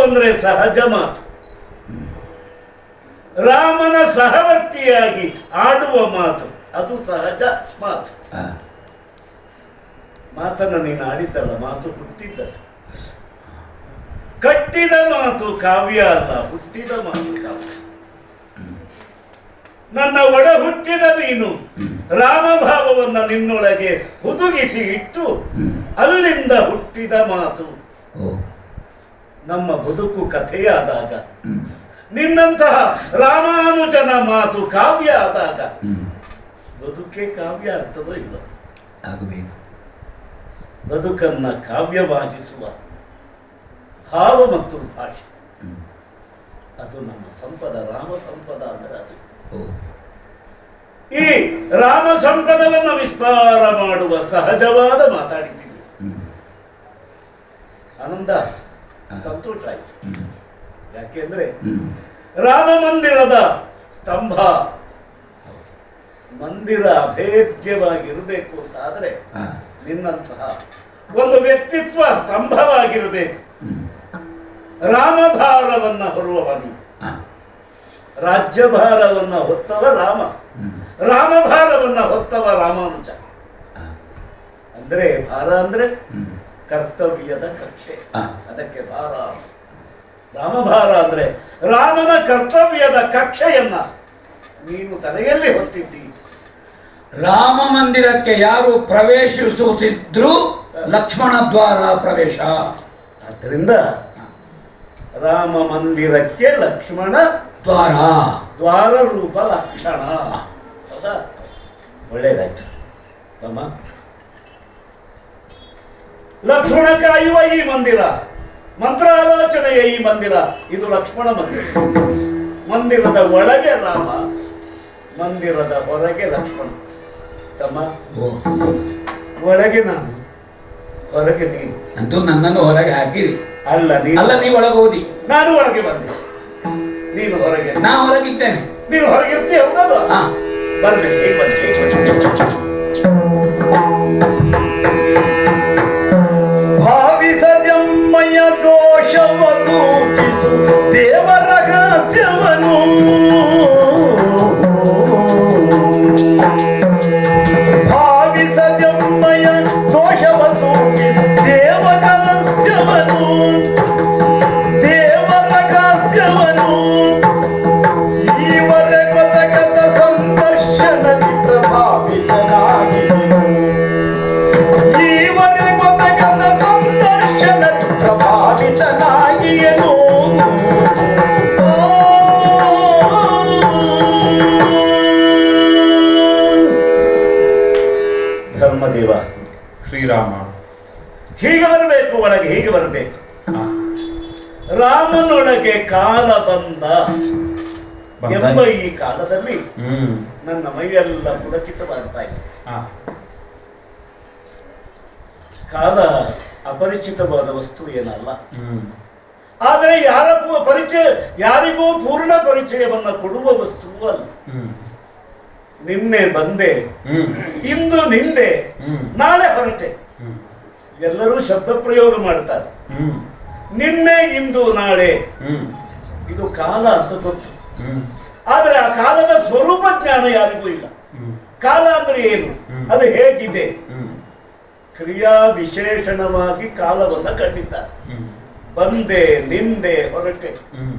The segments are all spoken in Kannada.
ಅಂದ್ರೆ ಸಹಜ ಮಾತು ರಾಮನ ಸಹವರ್ತಿಯಾಗಿ ಆಡುವ ಮಾತು ಅದು ಸಹಜ ಮಾತು ಆ, ಮಾತನ್ನು ನೀನು ಆಡಿದ್ದಲ್ಲ ಮಾತು ಹುಟ್ಟಿದ್ದದು ಕಟ್ಟಿದ ಮಾತು ಕಾವ್ಯ ಅಲ್ಲ ಹುಟ್ಟಿದ ಮಾತು ಕಾವ್ಯ ನನ್ನ ಒಡ ಹುಟ್ಟಿದ ನೀನು ರಾಮಭಾವವನ್ನ ನಿನ್ನೊಳಗೆ ಹುದುಗಿಸಿ ಇಟ್ಟು ಹ್ಮ್. ಅಲ್ಲಿಂದ ಹುಟ್ಟಿದ ಮಾತು ಓ ನಮ್ಮ ಬದುಕು ಕಥೆಯಾದಾಗ ಹ್ಮ್ ನಿನ್ನಂತಹ ರಾಮಾನುಜನ ಮಾತು ಕಾವ್ಯ ಆದಾಗ ಹ್ಮ್ ಬದುಕೆ ಕಾವ್ಯ ಆಗ್ತದೋ ಇಲ್ಲ ಆಗಬೇಕು ಬದುಕನ್ನ ಕಾವ್ಯವಾಗಿಸುವ ಭಾವ ಮತ್ತು ಭಾಷೆ ಹ್ಮ್ ಅದು ನಮ್ಮ ಸಂಪದ ರಾಮ ಸಂಪದ ಅಂದ್ರೆ ಅದು ಓ ಈ ರಾಮ ಸಂಪದವನ್ನು ವಿಸ್ತಾರ ಮಾಡುವ ಸಹಜವಾದ ಮಾತಾಡಿದ್ದೀವಿ ಹ್ಮ್ ಆನಂದ ಸಂತೋಷ ಆಯ್ತು ಹ್ಮ್ ಯಾಕೆಂದ್ರೆ ಹ್ಮ್ ರಾಮ ಮಂದಿರದ ಸ್ತಂಭ ಮಂದಿರ ಅಭೇದ್ಯವಾಗಿರಬೇಕು ಅಂತಾದ್ರೆ ಆ, ನಿನ್ನಂತಹ ಒಂದು ವ್ಯಕ್ತಿತ್ವ ಸ್ತಂಭವಾಗಿರಬೇಕು ಹ್ಮ್ ರಾಮಭಾರವನ್ನ ಹೊರುವವನು ಆ, ರಾಜ್ಯಭಾರವನ್ನ ಹೊತ್ತವ ರಾಮ ಹ್ಮ್ ರಾಮಭಾರವನ್ನ ಹೊತ್ತವ ರಾಮಾನುಜ ಆ, ಅಂದ್ರೆ ಭಾರ ಅಂದ್ರೆ ಹ್ಮ್ ಕರ್ತವ್ಯದ ಕಕ್ಷೆ ಆ, ಅದಕ್ಕೆ ಭಾರ ರಾಮಭಾರ ಅಂದ್ರೆ ರಾಮನ ಕರ್ತವ್ಯದ ಕಕ್ಷೆಯನ್ನ ನೀನು ತಲೆಯಲ್ಲಿ ಹೊತ್ತಿದ್ದಿ ರಾಮ ಮಂದಿರಕ್ಕೆ ಯಾರು ಪ್ರವೇಶಿಸುತ್ತಿದ್ರು ಲಕ್ಷ್ಮಣ ದ್ವಾರ ಪ್ರವೇಶ ಆದ್ದರಿಂದ ರಾಮ ಮಂದಿರಕ್ಕೆ ಲಕ್ಷ್ಮಣ ದ್ವಾರ ದ್ವಾರ ರೂಪ ಲಕ್ಷಣ ಹೌದಾ ಒಳ್ಳೇದಾಯ್ತು ತಮ್ಮ ಲಕ್ಷ್ಮಣ ಕಾಯುವ ಈ ಮಂದಿರ ಮಂತ್ರಾಲೋಚನೆಯ ಈ ಮಂದಿರ ಇದು ಲಕ್ಷ್ಮಣ ಮಂದಿರ ಮಂದಿರದ ಒಳಗೆ ರಾಮ ಮಂದಿರದ ಹೊರಗೆ ಲಕ್ಷ್ಮಣ ತಮ್ಮ ಓ ಒಳಗೆ ನಾನು ಹೊರಗೆ ನೀನು ಅಂತೂ ನನ್ನನ್ನು ಹೊರಗೆ ಹಾಕಿರಿ ಅಲ್ಲ ನೀನು ಅಲ್ಲ ನೀವು ಒಳಗೆ ಓದಿ ನಾನು ಒಳಗೆ ಬಂದೆ ನೀನು ಹೊರಗೆ ನಾ ಹೊರಗಿದ್ದೇನೆ ನೀನು ಹೊರಗಿರ್ತೀಯ ಹೌದಲ್ಲ ಹಾ ಬರ್ಬೇಕು ಈಗ ಬನ್ನಿ, ಈಗ ಬನ್ನಿ. ಭಾವಿಸದೆಮ್ಮಯ ದೋಷವ ಸೂಚಿಸು ದೇವರ ರಹಸ್ಯವನು ಭಾವಿಸದೆಮ್ಮಯ ದೋಷವ ಸೂಚಿ ದೇವರ ರಹಸ್ಯವನು ದೇವರ ರಹಸ್ಯವನು ಈವರೆ ಕೊತಕದ ಸಂದರ್ಶನದಿ ಪ್ರಭಾವಿತನಾಗಿರುವನು ಈವರೆ ಗೊತ್ತಗದ ಸಂದರ್ಶನ ಪ್ರಭಾವಿತನಾಗಿಯನು ಧರ್ಮದೇವ ಶ್ರೀರಾಮ ಹೀಗೆ ಬರಬೇಕು ಒಳಗೆ ಹೀಗೆ ಬರಬೇಕು ಆ, ರಾಮನೊಳಗೆ ಕಾಲ ಬಂದ ಬಂದ. ಎಂಬ ಈ ಕಾಲದಲ್ಲಿ ಹ್ಮ್ ನನ್ನ ಮೈಯೆಲ್ಲ ಪುಲಕಿತವಾಗ್ತಾ ಇದೆ ಆ, ಕಾಲ ಅಪರಿಚಿತವಾದ ವಸ್ತು ಏನಲ್ಲ ಹ್ಮ್ ಆದರೆ ಯಾರ ಪು- ಪರಿಚಯ ಯಾರಿಗೂ ಪೂರ್ಣ ಪರಿಚಯವನ್ನ ಕೊಡುವ ವಸ್ತುವು ಅಲ್ಲ ಹ್ಮ್ ನಿನ್ನೆ ಬಂದೆ ಹ್ಮ್ ಇಂದು ನಿಂದೆ ಹ್ಮ್ ನಾಳೆ ಹೊರಟೆ ಹ್ಮ್ ಎಲ್ಲರೂ ಶಬ್ದ ಪ್ರಯೋಗ ಮಾಡ್ತಾರೆ ಹ್ಮ್ ನಿನ್ನೆ ಇಂದು ನಾಳೆ ಹ್ಮ್ ಇದು ಕಾಲ ಅಂತ ಗೊತ್ತು ಹ್ಮ್ ಆದರೆ ಆ ಕಾಲದ ಸ್ವರೂಪ ಜ್ಞಾನ ಯಾರಿಗೂ ಇಲ್ಲ ಹ್ಮ್ ಕಾಲ ಅಂದ್ರೆ ಏನು ಹ್ಮ್. ಅದು ಹೇಗಿದೆ ಹ್ಮ್ ಕ್ರಿಯಾ ವಿಶೇಷಣವಾಗಿ ಕಾಲವನ್ನ ಕಂಡಿದ್ದಾರೆ ಹ್ಮ್ ಬಂದೆ ನಿಂದೆ ಹೊರಟೆ ಹ್ಮ್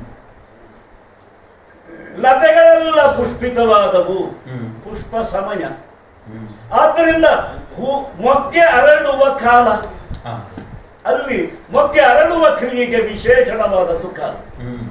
ಲತೆಗಳೆಲ್ಲ ಪುಷ್ಪಿತವಾದವು ಹ್ಮ್ ಪುಷ್ಪ ಸಮಯ ಹ್ಮ್ ಆದ್ದರಿಂದ ಹೂ ಮೊಗ್ಗೆ ಅರಳುವ ಕಾಲ ಆ, ಅಲ್ಲಿ ಮೊಗ್ಗೆ ಅರಳುವ ಕ್ರಿಯೆಗೆ ವಿಶೇಷಣವಾದದ್ದು ಕಾಲ ಹ್ಮ್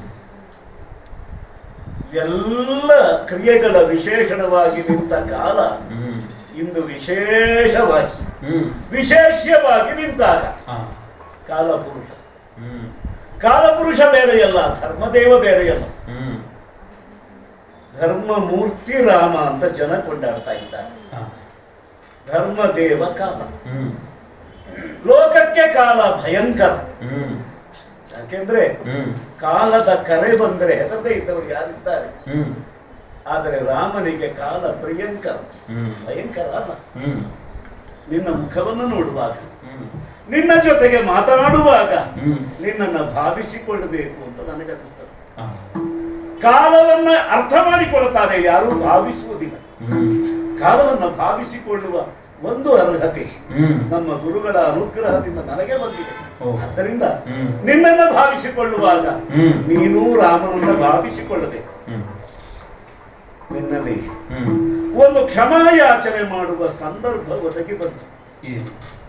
ಎಲ್ಲ ಕ್ರಿಯೆಗಳ ವಿಶೇಷಣವಾಗಿ ನಿಂತ ಕಾಲ ಹ್ಮ್ ಇಂದು ವಿಶೇಷವಾಗಿ ಹ್ಮ್ ವಿಶೇಷ್ಯವಾಗಿ ನಿಂತಾಗ ಆ, ಕಾಲಪುರುಷ ಹ್ಮ್ ಕಾಲಪುರುಷ ಬೇರೆಯಲ್ಲ ಧರ್ಮದೇವ ಬೇರೆಯಲ್ಲ ಹ್ಮ್ ಧರ್ಮ ಮೂರ್ತಿ ರಾಮ ಅಂತ ಜನ ಕೊಂಡಾಡ್ತಾ ಇದ್ದಾರೆ ಆ, ಧರ್ಮದೇವ ಕಾಲ ಹ್ಮ್ ಲೋಕಕ್ಕೆ ಕಾಲ ಭಯಂಕರ ಹ್ಮ್ ಯಾಕೆಂದ್ರೆ ಹ್ಮ್ ಕಾಲದ ಕರೆ ಬಂದರೆ ಹೆದರದೇ ಇದ್ದವರು ಯಾರಿದ್ದಾರೆ ಹ್ಮ್ ಆದರೆ ರಾಮನಿಗೆ ಕಾಲ ಪ್ರಿಯಂಕರ ಹ್ಮ್ ಭಯಂಕರ ಅಲ್ಲ ಹ್ಮ್ ನಿನ್ನ ಮುಖವನ್ನು ನೋಡುವಾಗ ಹ್ಮ್ ನಿನ್ನ ಜೊತೆಗೆ ಮಾತನಾಡುವಾಗ ಹ್ಮ್. ನಿನ್ನನ್ನು ಭಾವಿಸಿಕೊಳ್ಳಬೇಕು ಅಂತ ನನಗನ್ನಿಸ್ತದೆ ಆ. ಕಾಲವನ್ನ ಅರ್ಥ ಮಾಡಿಕೊಳ್ಳುತ್ತಾರೆ ಯಾರೂ ಭಾವಿಸುವುದಿಲ್ಲ ಹ್ಮ್. ಕಾಲವನ್ನ ಭಾವಿಸಿಕೊಳ್ಳುವ ಒಂದು ಅರ್ಹತೆ ಹ್ಮ್. ನಮ್ಮ ಗುರುಗಳ ಅನುಗ್ರಹದಿಂದ ನನಗೆ ಬಂದಿದೆ ಓ. ಆದ್ದರಿಂದ ಹ್ಮ್. ನಿನ್ನನ್ನು ಭಾವಿಸಿಕೊಳ್ಳುವಾಗ ಹ್ಮ್. ನೀನು ರಾಮನನ್ನ ಭಾವಿಸಿಕೊಳ್ಳಬೇಕು ಹ್ಮ್. ನಿನ್ನಲ್ಲಿ ಹ್ಮ್. ಒಂದು ಕ್ಷಮಾಯಾಚನೆ ಮಾಡುವ ಸಂದರ್ಭ ಒದಗಿ ಬಂತು ಏನು?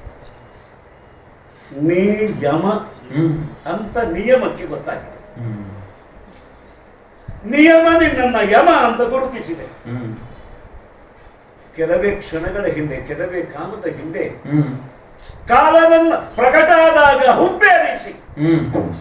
ನೀ ಯಮ ಹ್ಮ್. ಅಂತ ನಿಯಮಕ್ಕೆ ಗೊತ್ತಾಗಿದೆ ಹ್ಮ್. ನಿಯಮ ನಿನ್ನನ್ನ ಯಮ ಅಂತ ಗುರುತಿಸಿದೆ ಹ್ಮ್. ಕೆಲವೇ ಕ್ಷಣಗಳ ಹಿಂದೆ ಕೆಲವೇ ಕಾಲದ ಹಿಂದೆ ಹ್ಮ್. ಕಾಲವನ್ನ ಪ್ರಕಟ ಆದಾಗ ಹುಬ್ಬೇರಿಸಿ ಹ್ಮ್.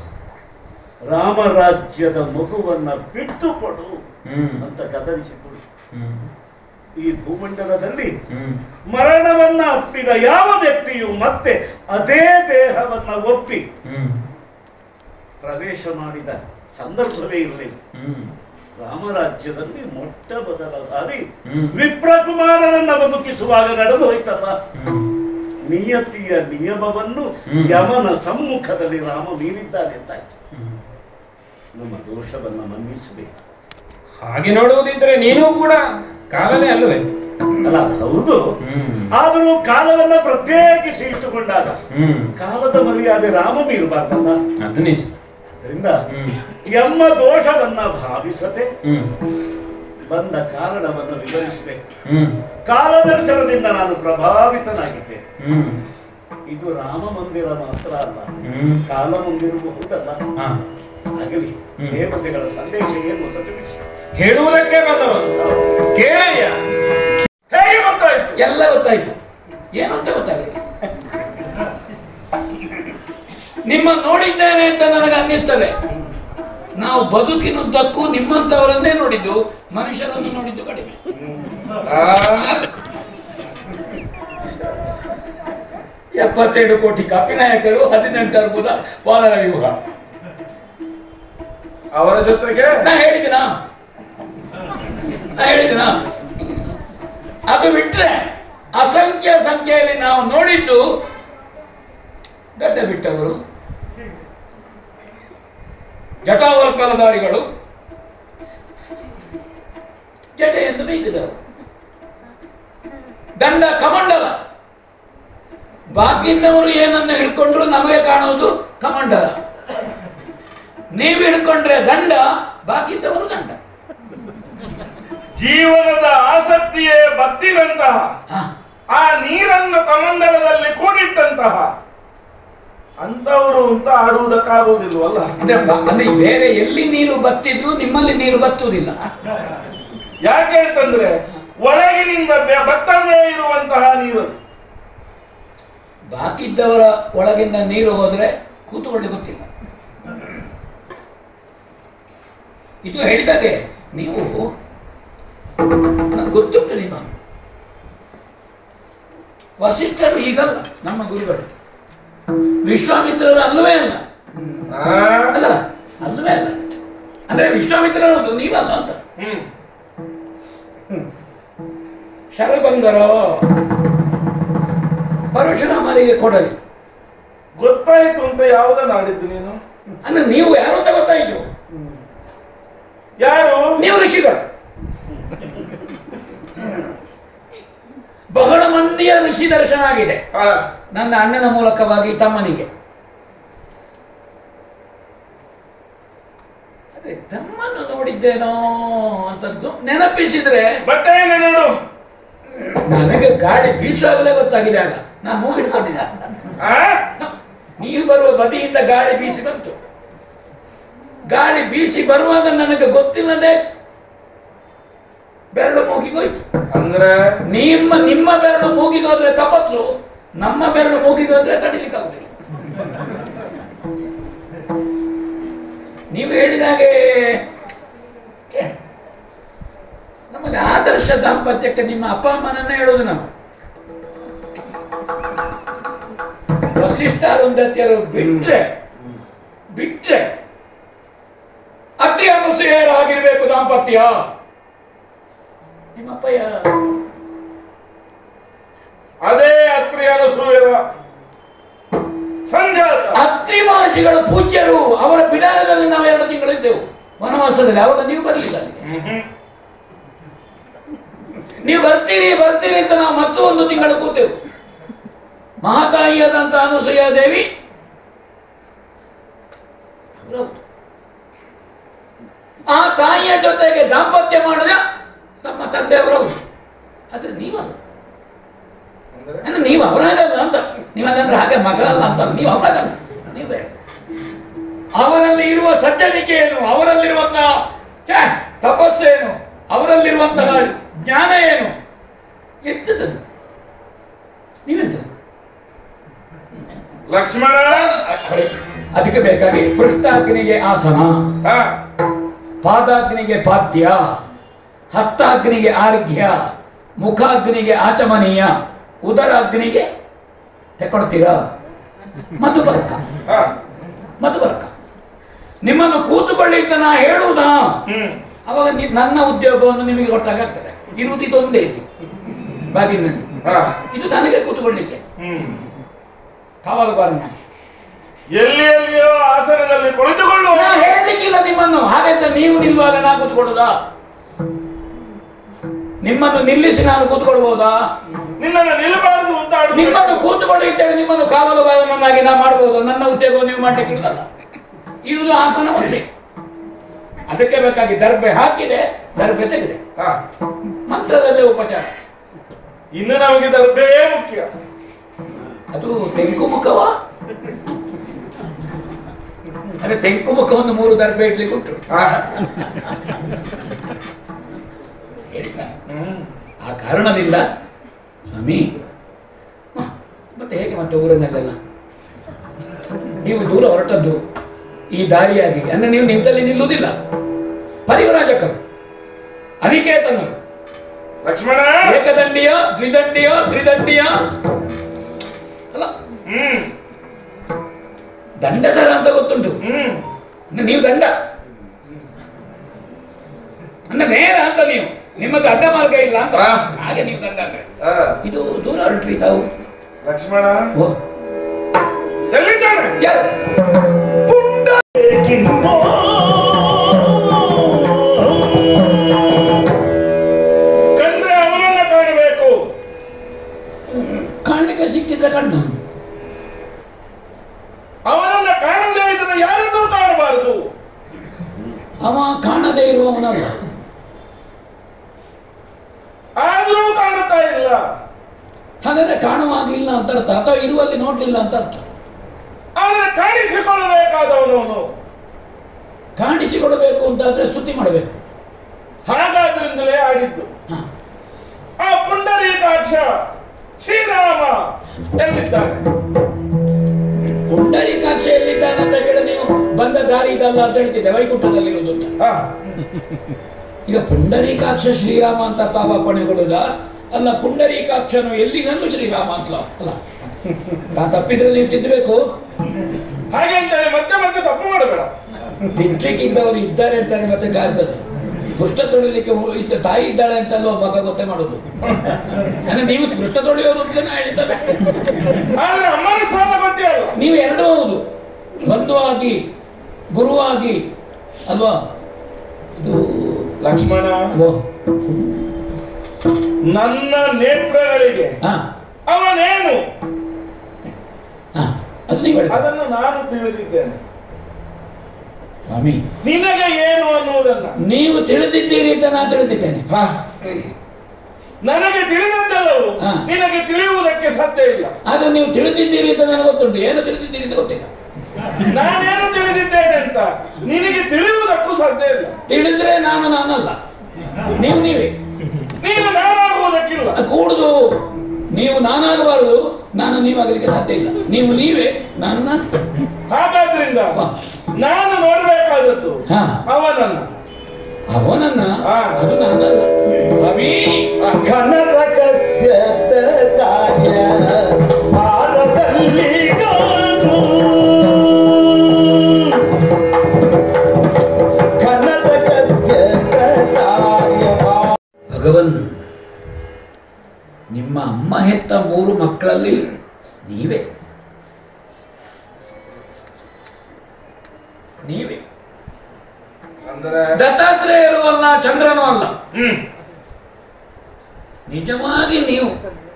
ರಾಮರಾಜ್ಯದ ಮಗುವನ್ನ ಬಿಟ್ಟು ಕೊಡು ಹ್ಮ್. ಅಂತ ಗದರಿಸಿಕೊಡು ಹ್ಮ್. ಈ ಭೂಮಂಡಲದಲ್ಲಿ ಹ್ಮ್. ಮರಣವನ್ನ ಒಪ್ಪಿದ ಯಾವ ವ್ಯಕ್ತಿಯು ಮತ್ತೆ ಅದೇ ದೇಹವನ್ನ ಒಪ್ಪಿ ಹ್ಮ್. ಪ್ರವೇಶ ಮಾಡಿದ ಸಂದರ್ಭವೇ ಇರಲಿಲ್ಲ ಹ್ಮ್. ರಾಮರಾಜ್ಯದಲ್ಲಿ ಮೊಟ್ಟ ಮೊದಲ ಬಾರಿ ಹ್ಮ್. ವಿಪ್ರಕುಮಾರನನ್ನ ಬದುಕಿಸುವಾಗ ನಡೆದು ಹೋಯ್ತಲ್ಲ ಹ್ಮ್. ನಿಯತಿಯ ನಿಯಮವನ್ನು ಹ್ಮ್. ಯಮನ ಸಮ್ಮುಖದಲ್ಲಿ ರಾಮ ಮೀರಿದ್ದಾನೆ ಅಂತಾಯ್ತು ಹ್ಮ್. ನಮ್ಮ ದೋಷವನ್ನ ಮನ್ನಿಸಬೇಕು ಹಾಗೆ ನೋಡುವುದಿದ್ರೆ ನೀನು ಕೂಡ ಕಾಲನೇ ಅಲ್ಲವೇ ಅಲ್ಲ ಅದು ಹೌದು ಹ್ಮ್. ಆದರೂ ಕಾಲವನ್ನ ಪ್ರತ್ಯೇಕಿಸಿ ಇಟ್ಟುಕೊಂಡಾಗ ಹ್ಮ್. ಕಾಲದ ಮರ್ಯಾದೆ ರಾಮ ಮೀರಬಾರ್ದಲ್ಲ ಅದು ನಿಜ ಅದರಿಂದ ಹ್ಮ್. ಎಮ್ಮ ದೋಷವನ್ನ ಭಾವಿಸದೆ ಹ್ಮ್. ಬಂದ ಕಾರಣವನ್ನು ವಿವರಿಸಬೇಕು ಹ್ಮ್. ಕಾಲದರ್ಶನದಿಂದ ನಾನು ಪ್ರಭಾವಿತನಾಗಿದ್ದೆ ಹ್ಮ್. ಇದು ರಾಮ ಮಂದಿರ ಮಾತ್ರ ಅಲ್ಲ ಹ್ಮ್. ಕಾಲ ಮಂದಿರಬಹುದಲ್ಲ ಹಾ. ಆಗಲಿ ಹ್ಮ್. ದೇವತೆಗಳ ಸಂದೇಶ ಏನು ಅಂತ ತಿಳಿಸಿ ಹೇಳುವುದಕ್ಕೆ ಬಂದವನು ಕೇಳಯ್ಯ ಹೇಗೆ ಗೊತ್ತಾಯ್ತು ಎಲ್ಲ ಗೊತ್ತಾಯ್ತು ಏನು ಅಂತ ಗೊತ್ತಾಗಲಿಲ್ಲ ನಿಮ್ಮ ನೋಡಿದ್ದೇನೆ ಅಂತ ನನಗೆ ಅನ್ನಿಸ್ತದೆ ನಾವು ಬದುಕಿನುದ್ದಕ್ಕೂ ನಿಮ್ಮಂಥವರನ್ನೇ ನೋಡಿದ್ದು ಮನುಷ್ಯರನ್ನು ನೋಡಿದ್ದು ಕಡಿಮೆ ಎಪ್ಪತ್ತೇಳು ಕೋಟಿ ಕಪಿನಾಯಕರು ಹದಿನೆಂಟು ಅರ್ಬುದ ವಾನರ ವ್ಯೂಹ ಅವರ ಜೊತೆಗೆ ನಾ ಹೇಳಿದಿನ ನಾ ಹೇಳಿದಿನ ಅದು ಬಿಟ್ರೆ ಅಸಂಖ್ಯ ಸಂಖ್ಯೆಯಲ್ಲಿ ನಾವು ನೋಡಿದ್ದು ಗಡ್ಡ ಬಿಟ್ಟವರು ಜಟಾವರ್ಕಲಧಾರಿಗಳು ಜಟೆಯನ್ನು ಬೀಗಿದವರು ದಂಡ ಕಮಂಡಲ ಬಾಕಿದ್ದವರು ಏನನ್ನು ಹಿಡ್ಕೊಂಡ್ರು ನಮಗೆ ಕಾಣುವುದು ಕಮಂಡಲ ನೀವು ಹಿಡ್ಕೊಂಡ್ರೆ ದಂಡ ಬಾಕಿದ್ದವರು ದಂಡ ಜೀವನದ ಆಸಕ್ತಿಯೇ ಬತ್ತಿದಂತಹ ಹಾ ಆ ನೀರನ್ನು ಕಮಂಡಲದಲ್ಲಿ ಕೂಡಿಟ್ಟಂತಹ ಅಂತವರು ಅಂತ ಆಡುವುದಕ್ಕಾಗುವುದಿಲ್ವಲ್ಲ ಅಂದ್ರೆ ಬ- ಅಂದ್ರೆ ಬೇರೆ ಎಲ್ಲಿ ನೀರು ಬತ್ತಿದ್ರು ನಿಮ್ಮಲ್ಲಿ ನೀರು ಬತ್ತುವುದಿಲ್ಲ ಯಾಕೆ ಅಂತಂದ್ರೆ ಒಳಗಿನಿಂದ ಬೆ- ಬತ್ತದೇ ಇರುವಂತಹ ನೀರು ಅದು. ಬಾಕಿದ್ದವರ ಒಳಗಿಂದ ನೀರು ಹೋದ್ರೆ ಕೂತುಕೊಳ್ಳಿ ಗೊತ್ತಿಲ್ಲ ಇದು ಹೇಳಿದಾಗೆ ನೀವು ನನಗೆ ಗೊತ್ತುಂಟು ನೀವು ವಸಿಷ್ಠರು ಈಗಲ್ಲ ನಮ್ಮ ಗುರುಗಳು ವಿಶ್ವಾಮಿತ್ರರು ಅಲ್ಲವೇ ಅಲ್ಲ ಆ? ಅಲ್ಲ ಅಲ್ಲವೇ ಅಲ್ಲ ಅಂದ್ರೆ ವಿಶ್ವಾಮಿತ್ರರದು ನೀವಲ್ಲ ಅಂತ ಹ್ಮ್ ಶರಭಂಗರ ಪರಶುರಾಮರಿಗೆ ಕೊಡಲಿ ಗೊತ್ತಾಯ್ತು ಅಂತ ಯಾವುದನ್ನ ಆಡಿದ್ದು ನೀನು ಅಂದ್ರೆ ನೀವು ಯಾರು ಅಂತ ಗೊತ್ತಾಯ್ತು ಯಾರು ನೀವು ಋಷಿಗಳು ಬಹಳ ಮಂದಿಯ ಋಷಿ ದರ್ಶನ ಆಗಿದೆ ಆ, ನನ್ನ ಅಣ್ಣನ ಮೂಲಕವಾಗಿ ತಮ್ಮನಿಗೆ ಅದೇ ತಮ್ಮನ್ನು ನೋಡಿದ್ದೇನೋ ಅಂತದ್ದು ನೆನಪಿಸಿದ್ರೆ ಬಟ್ಟೆಯನ್ನು ನೋಡು ನನಗೆ ಗಾಳಿ ಬೀಸುವಾಗಲೇ ಗೊತ್ತಾಗಿದೆ ಆಗ ನಾನು ಮೂಗು ಹಿಡ್ಕೊಂಡಿದ್ದೆ ಆ? ನೀವು ಬರುವ ಬದಿಯಿಂದ ಗಾಳಿ ಬೀಸಿ ಬಂತು ಗಾಳಿ ಬೀಸಿ ಬರುವಾಗ ನನಗೆ ಗೊತ್ತಿಲ್ಲದೆ ಬೆರಳು ಮೂಗಿಗೋಯ್ತು ಅಂದ್ರೆ ನಿಮ್ಮ ನಿಮ್ಮ ಬೆರಳು ಮೂಗಿಗೆ ಹೋದ್ರೆ ತಪಸ್ಸು ನಮ್ಮ ಬೆರಳು ಮೂಗಿಗೆ ಹೋದ್ರೆ ತಡಿಲಿಕ್ಕಾಗುದಿಲ್ಲ ನೀವು ಹೇಳಿದಾಗೆ ಕೆ- ನಮಗೆ ಆದರ್ಶ ದಾಂಪತ್ಯಕ್ಕೆ ನಿಮ್ಮ ಅಪ್ಪ ಅಮ್ಮನನ್ನೇ ಹೇಳೋದು ನಾವು ವಸಿಷ್ಠ ಅರುಂಧತಿಯರು ಬಿಟ್ರೆ ಬಿಟ್ರೆ ಅತಿ ಅನಸೂಯರಾಗಿರ್ಬೇಕು ದಾಂಪತ್ಯ ನಿಮ್ಮಪ್ಪಯ್ಯ ಅದೇ ಅತ್ರಿ ಅನಸೂಯರ ಸಂಜಾತ ಅತ್ರಿ ಮಹರ್ಷಿಗಳು ಪೂಜ್ಯರು ಅವರ ಬಿಡಾರದಲ್ಲಿ ನಾವು ಎರಡು ತಿಂಗಳಿದ್ದೆವು ವನವಾಸದಲ್ಲಿ ಅವಾಗ ನೀವು ಬರಲಿಲ್ಲ ಅಲ್ಲಿಗೆ ಹ್ಮ್. ನೀವು ಬರ್ತೀರಿ ಬರ್ತೀರಿ ಅಂತ ನಾವು ಮತ್ತು ಒಂದು ತಿಂಗಳು ಕೂತೆವು ಮಹಾತಾಯಿಯಾದಂತ ಅನುಸೂಯ ದೇವಿ ಹೌದು. ಆ ತಾಯಿಯ ಜೊತೆಗೆ ದಾಂಪತ್ಯ ಮಾಡಿದ ತಮ್ಮ ತಂದೆಯವರು ಆದ್ರೆ ನೀವಲ್ಲ ಅಂದ್ರೆ ಅಂದ್ರೆ ನೀವು ಅವರಾಗಲ್ಲ ಅಂತ ನೀವಲ್ಲಂದ್ರೆ ಹಾಗೆ ಮಗ ಅಲ್ಲ ಅಂತ ನೀವು ಅವರಾಗಲ್ಲ ನೀವು ಬೇರೆ ಅವರಲ್ಲಿ ಇರುವ ಸಜ್ಜನಿಕೆ ಏನು ಅವರಲ್ಲಿರುವಂತಹ ಛೆ, ತಪಸ್ಸೇನು ಅವರಲ್ಲಿರುವಂತಹ ಜ್ಞಾನ ಏನು ಎಂತದದು ನೀವೆಂತದ್ದು ಲಕ್ಷ್ಮಣ ಅದಕ್ಕೆ ಬೇಕಾಗಿ ಪೃಷ್ಠಾಗ್ನಿಗೆ ಆಸನ ಹಾ ಪಾದಾಗ್ನಿಗೆ ಪಾದ್ಯ ಹಸ್ತಾಗ್ನಿಗೆ ಆರ್ಘ್ಯ ಮುಖಾಗ್ನಿಗೆ ಆಚಮನೀಯ ಉದರಾಗ್ನಿಗೆ ತಗೊಳ್ತೀರಾ ಮಧುಬರ್ಕ ಹಾ ಮಧುಬರ್ಕ ನಿಮ್ಮನ್ನು ಕೂತುಕೊಳ್ಳಿ ಅಂತ ನಾ ಹೇಳುವುದಾ ಹ್ಮ್ ಅವಾಗ ನಿ- ನನ್ನ ಉದ್ಯೋಗವನ್ನು ನಿಮಗೆ ಕೊಟ್ಟಾಗ್ತದೆ ಇರುವುದು ಇದೊಂದೇ ಇಲ್ಲಿ ಬಾಗಿಲಿನಲ್ಲಿ ಹಾ ಇದು ನನಗೆ ಕೂತುಕೊಳ್ಳಿಕ್ಕೆ ಹ್ಮ್ ಕಾವಲುಗಾರ ನಾನು ಎಲ್ಲಿ ಎಲ್ಲಿಯೋ ಆಸನದಲ್ಲಿ ಕುಳಿತುಕೊಳ್ಳುವ ನಾ ಹೇಳಲಿಕ್ಕಿಲ್ಲ ನಿಮ್ಮನ್ನು ಹಾಗಂತ ನೀವು ನಿಲ್ಲುವಾಗ ನಾ ಕೂತ್ಕೊಳ್ಳುದಾ ನಿಮ್ಮನ್ನು ನಿಲ್ಲಿಸಿ ನಾನು ಕೂತ್ಕೊಳ್ಬಹುದಾ ನಿನ್ನನ್ನು ನಿಲ್ಲಬಾರದು ಅಂತ ಆಡುವುದು. ನಿಮ್ಮನ್ನು ಕೂತ್ಕೊಳ್ಳಿ ಅಂತೇಳಿ ನಿಮ್ಮನ್ನು ಕಾವಲುಗಾರನನ್ನಾಗಿ ನಾ ಮಾಡಬಹುದು ನನ್ನ ಉದ್ಯೋಗ ನೀವು ಮಾಡ್ಲಿಕ್ಕಿಲ್ಲಲ್ಲ ಇರುವುದು ಆಸನ ಒಂದೇ ಅದಕ್ಕೆ ಬೇಕಾಗಿ ದರ್ಬೆ ಹಾಕಿದೆ ದರ್ಬೆ ತೆಗೆದೆ ಹಾ ಮಂತ್ರದಲ್ಲೇ ಉಪಚಾರ ಇನ್ನು ನಮಗೆ ದರ್ಬೇ ಮುಖ್ಯ ಅದು ತೆಂಕು ಮುಖವ ಅದೇ ತೆಂಕು ಮುಖವನ್ನು ಮೂರು ದರ್ಬೆ ಇಡ್ಲಿಕ್ಕೆ ಉಂಟು ಹಾ. ಹೇಳಿದ್ದ ಹ್ಮ್. ಆ ಕಾರಣದಿಂದ ಸ್ವಾಮಿ ಹ, ಮತ್ತೆ ಹೇಗೆ ಮತ್ತೆ ಊರಿನಲ್ಲೆಲ್ಲ ನೀವು ದೂರ ಹೊರಟದ್ದು ಈ ದಾರಿಯಾಗಿ ಅಂದ್ರೆ ನೀವು ನಿಂತಲ್ಲಿ ನಿಲ್ಲುವುದಿಲ್ಲ ಪರಿವರಾಜಕರು ಅನಿಕೇತನರು ಲಕ್ಷ್ಮಣ ಏಕದಂಡಿಯ ದ್ವಿದಂಡಿಯ ತ್ರಿದಂಡಿಯ ಅಲ್ಲ ಹ್ಮ್ ದಂಡಧರ ಅಂತ ಗೊತ್ತುಂಟು ಹ್ಮ್ ಅಂದ್ರೆ ನೀವು ದಂಡ ಅಂದ್ರೆ ನೇರ ಅಂತ ನೀವು ನಿಮ್ಮದು ಅಡ್ಡ ಮಾರ್ಗ ಇಲ್ಲ ಅಂತ ಹಾ. ಹಾಗೆ ನೀವು ದಂಡ ಅಂದ್ರೆ ಹಾ. ಇದು ದೂರ ಹೊರಟ್ರಿ ತಾವು ಲಕ್ಷ್ಮಣ ಓ ಎಲ್ಲಿದ್ದಾನೆ ಯಾರು ಕಂಡ್ರೆ ಅವನನ್ನ ಕಾಣಬೇಕು ಕಾಣಲಿಕ್ಕೆ ಸಿಕ್ಕಿದ್ರೆ ಕಣ್ಣು ಅವನನ್ನ ಕಾಣದೇ ಇದ್ರೆ ಯಾರನ್ನೂ ಕಾಣಬಾರದು ಅವ ಕಾಣದೇ ಇರುವವನಲ್ಲ ಆದ್ರೂ ಕಾಣುತ್ತಾ ಇಲ್ಲ ಹಾಗಾದ್ರೆ ಕಾಣುವಾಗಿಲ್ಲ ಅಂತ ಅರ್ಥ ಅಥವಾ ಇರುವಲ್ಲಿ ನೋಡ್ಲಿಲ್ಲ ಅಂತ ಅರ್ಥ ಆದ್ರೆ ಕಾಣಿಸಿಕೊಳ್ಳಬೇಕಾದವನವನು ಕಾಣಿಸಿಕೊಡಬೇಕು ಅಂತಾದ್ರೆ ಸ್ತುತಿ ಮಾಡಬೇಕು ಹಾಗಾದ್ರಿಂದಲೇ ಆಡಿದ್ದು ಹ. ಆ ಪುಂಡರೀಕಾಕ್ಷ ಶ್ರೀರಾಮ ಎಲ್ಲಿದ್ದಾನೆ ಪುಂಡರೀಕಾಕ್ಷ ಎಲ್ಲಿದ್ದಾನಂತ ಕೇಳಿ ನೀವು ಬಂದ ದಾರಿ ಇದಲ್ಲ ಅಂತ ಹೇಳ್ತಿದ್ದೆ ವೈಕುಂಠದಲ್ಲಿರುವುದು ಅಂತ. ಹಾ. ಈಗ ಪುಂಡರೀಕಾಕ್ಷ ಶ್ರೀರಾಮ ಅಂತ ತಾವು ಅಪ್ಪಣೆ ಕೊಡುದ ಅಲ್ಲ ಪುಂಡರೀಕಾಕ್ಷನು ಎಲ್ಲಿಗನು ಶ್ರೀರಾಮ ಅಂತಲ ಅಲ್ಲ ನಾ ತಪ್ಪಿದ್ರೆ ನೀವು ತಿದ್ದಬೇಕು ಹಾಗೆ ಅಂತೇಳಿ ಮತ್ತೆ ಮತ್ತೆ ತಪ್ಪು ಮಾಡಬೇಡ ತಿದ್ದಲಿಕ್ಕಿದ್ದವರು ಇದ್ದಾರೆ ಅಂತಾನೆ ಮತ್ತೆ ಕಾರ್ತದೆ ಪೃಷ್ಠ ತೊಳಿಲಿಕ್ಕೆ ಹೋ- ಇದ್ದ ತಾಯಿ ಇದ್ದಾಳೆ ಅಂತ ಅಲ್ವಾ ಮಗ ಗೊತ್ತೇ ಮಾಡೋದು ಅಂದ್ರೆ ನೀವು ಪೃಷ್ಠ ತೊಳೆಯೋರು ಅಂತಲೇ ನಾ ಹೇಳಿದ್ದಲ್ಲ ಆದ್ರೆ ಅಮ್ಮನ ಸ್ಥಾನ ಗೊತ್ತಿರಲ್ಲ ನೀವು ಎರಡೂ ಹೌದು ಬಂಧು ಆಗಿ ಗುರುವಾಗಿ ಅಲ್ವಾ ಇದು ಲಕ್ಷ್ಮಣ ಓ, ನನ್ನ ನೇತ್ರಗಳಿಗೆ ಹಾ ಅವನೇನು ಹಾ ಅದು ನೀವು ಹೇಳಿ ಅದನ್ನು ನಾನು ತಿಳಿದಿದ್ದೇನೆ ಸ್ವಾಮಿ ನಿನಗೆ ಏನು ಅನ್ನುವುದನ್ನ ನೀವು ತಿಳಿದಿದ್ದೀರಿ ಅಂತ ನಾನು ತಿಳಿದಿದ್ದೇನೆ ಹಾ. ನನಗೆ ತಿಳಿದದ್ದೆಲ್ಲವೂ ಹಾ. ನಿನಗೆ ತಿಳಿಯುವುದಕ್ಕೆ ಸಾಧ್ಯ ಇಲ್ಲ ಆದ್ರೆ ನೀವು ತಿಳಿದಿದ್ದೀರಿ ಅಂತ ನನಗೆ ಗೊತ್ತುಂಟು ಏನು ತಿಳಿದಿದ್ದೀರಿ ಅಂತ ಗೊತ್ತಿಲ್ಲ ನಾನೇನು ತಿಳಿದಿದ್ದೇನೆ ಅಂತ ನಿನಗೆ ತಿಳಿಯುವುದಕ್ಕೂ ಸಾಧ್ಯ ಇಲ್ಲ ತಿಳಿದ್ರೆ ನಾನು ನಾನಲ್ಲ ನೀವು ನೀವೇ ನೀನು ನಾನಾಗುವುದಕ್ಕಿಲ್ಲ ಅದು ಕೂಡುದು ನೀವು ನಾನಾಗಬಾರದು ನಾನು ನೀವಾಗಲಿಕ್ಕೆ ಸಾಧ್ಯ ಇಲ್ಲ ನೀವು ನೀವೇ ನಾನು ನಾನು ಹಾಗಾದ್ರಿಂದ ವಾ. ನಾನು ನೋಡಬೇಕಾದದ್ದು ಹಾ ಅವನನ್ನು ಅವನನ್ನ ಹಾ. ಅದು ನಾನಲ್ಲ ಸ್ವಾಮಿ ಘನರಹಸ್ಯ ಕಾರ್ಯ ಭಾರದಲ್ಲಿ ಗಾದು. ಘನರಹಸ್ಯ ಕಾರ್ಯ ಭಾ- ಭಗವನ್ ನಿಮ್ಮ ಅಮ್ಮ ಹೆತ್ತ ಮೂರು ಮಕ್ಕಳಲ್ಲಿ ನೀವೇ ನೀವೇ ಅಂದ್ರೆ ದತ್ತಾತ್ರೇಯರು ಅಲ್ಲ ಚಂದ್ರನೂ ಅಲ್ಲ ಹ್ಮ್ ನಿಜವಾಗಿ ನೀವು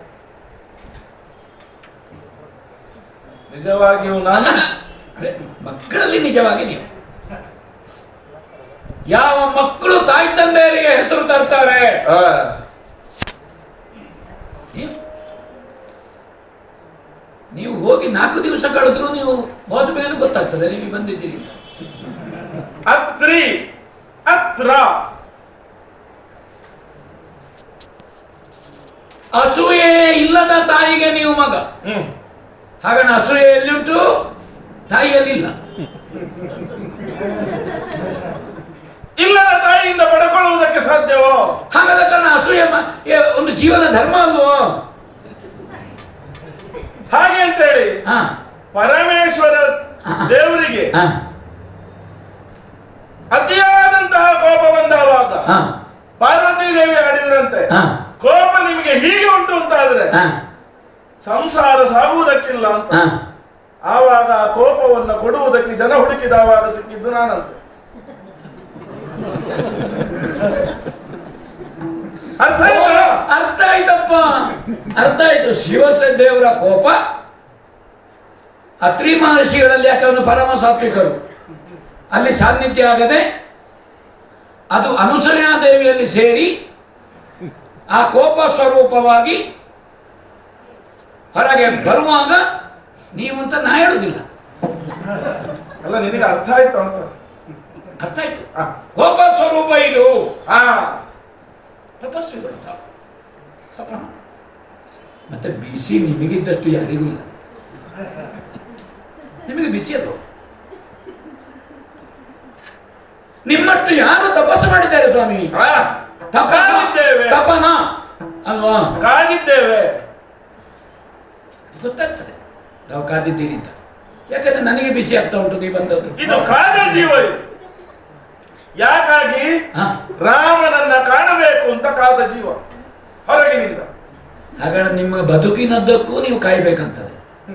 ನಿಜವಾಗಿಯೂ ನಾನು ಅದೇ, ಮಕ್ಕಳಲ್ಲಿ ನಿಜವಾಗಿ ನೀವು ಯಾವ ಮಕ್ಕಳು ತಾಯಿ ತಂದೆಯರಿಗೆ ಹೆಸರು ತರ್ತಾರೆ ಆ, ನೀವು ನೀವು ಹೋಗಿ ನಾಲ್ಕು ದಿವಸ ಕಳೆದ್ರು ನೀವು ಹೋದ ಮೇಲೆ ಗೊತ್ತಾಗ್ತದೆ ನೀವು ಬಂದಿದ್ದೀರಿ ಅಂತ ಅತ್ರಿ ಅತ್ರ ಅಸೂಯೆ ಇಲ್ಲದ ತಾಯಿಗೆ ನೀವು ಮಗ ಹ್ಮ್ ಹಾಗಣ ಅಸೂಯೆ ಎಲ್ಲಿಂಟು ತಾಯಿಯಲ್ಲಿಲ್ಲ ಇಲ್ಲದ ತಾಯಿಯಿಂದ ಪಡ್ಕೊಳ್ಳುವುದಕ್ಕೆ ಸಾಧ್ಯವೋ ಹಾಗಾದ ಕಾರಣ ಅಸೂಯೆ ಮ- ಏ, ಒಂದು ಜೀವನ ಧರ್ಮ ಅಲ್ವೋ ಹಾಗೆ ಅಂತೇಳಿ ಹಾ ಪರಮೇಶ್ವರ ದೇವರಿಗೆ ಹಾ ಅತಿಯಾದಂತಹ ಕೋಪ ಬಂದವಾಗ ಹಾ ಪಾರ್ವತಿ ದೇವಿ ಆಡಿದ್ರಂತೆ ಹಾ ಕೋಪ ನಿಮಗೆ ಹೀಗೆ ಉಂಟು ಅಂತಾದ್ರೆ ಹಾ ಸಂಸಾರ ಸಾಗುವುದಕ್ಕಿಲ್ಲ ಅಂತ ಹಾ ಆವಾಗ ಆ ಕೋಪವನ್ನು ಕೊಡುವುದಕ್ಕೆ ಜನ ಹುಡುಕಿದವಾಗ ಸಿಕ್ಕಿದ್ದು ನಾನಂತೆ ಅರ್ಥ ಆಯ್ತಾ ಅರ್ಥ ಆಯ್ತಪ್ಪ ಅರ್ಥ ಆಯ್ತು ಶಿವಸ ದೇವರ ಕೋಪ ಅತ್ರಿ ಮಹರ್ಷಿಗಳಲ್ಲಿ ಯಾಕೆ ಅವನು ಪರಮ ಸಾತ್ವಿಕರು ಅಲ್ಲಿ ಸಾನ್ನಿಧ್ಯ ಆಗದೆ ಅದು ಅನುಸೂಯಾ ದೇವಿಯಲ್ಲಿ ಸೇರಿ ಆ ಕೋಪ ಸ್ವರೂಪವಾಗಿ ಹೊರಗೆ ಬರುವಾಗ ನೀವು ಅಂತ ನಾ ಹೇಳುದಿಲ್ಲ ಅಲ್ಲ ನಿನಗೆ ಅರ್ಥ ಆಯ್ತು ಅಂತ ಅರ್ಥ ಆಯ್ತು ಆ, ಕೋಪ ಸ್ವರೂಪ ಇದು ಆ, ತಪಸ್ವಿಗಳು ತಾವು. ತಪನ ಮತ್ತೆ ಬಿಸಿ ನಿಮಗಿದ್ದಷ್ಟು ಯಾರಿಗೂ ಇಲ್ಲ ನಿಮಗೆ ಬಿಸಿ ಅಲ್ವ ನಿಮ್ಮಷ್ಟು ಯಾರು ತಪಸ್ಸು ಮಾಡಿದ್ದಾರೆ ಸ್ವಾಮಿ ಆ, ತಪನ ಕಾದಿದ್ದೇವೆ ತಪನ ಅಲ್ವಾ ಕಾದಿದ್ದೇವೆ ಅದು ಗೊತ್ತಾಗ್ತದೆ ನಾವು ಕಾದಿದ್ದೀರಿ ಅಂತ ಯಾಕಂದ್ರೆ ನನಗೆ ಬಿಸಿ ಆಗ್ತಾ ಉಂಟು ನೀವು ಬಂದದ್ದು ಇದು ಕಾದ ಜೀವ ಇದು ಯಾಕಾಗಿ ಹಾ ರಾಮನನ್ನ ಕಾಣಬೇಕು ಅಂತ ಕಾದ ಜೀವ ಹೊರಗಿನಿಂದ ಹಾಗಾದ್ರೆ ನಿಮ್ಮ ಬದುಕಿನದ್ದಕ್ಕೂ ನೀವು ಕಾಯ್ಬೇಕಂತದೆ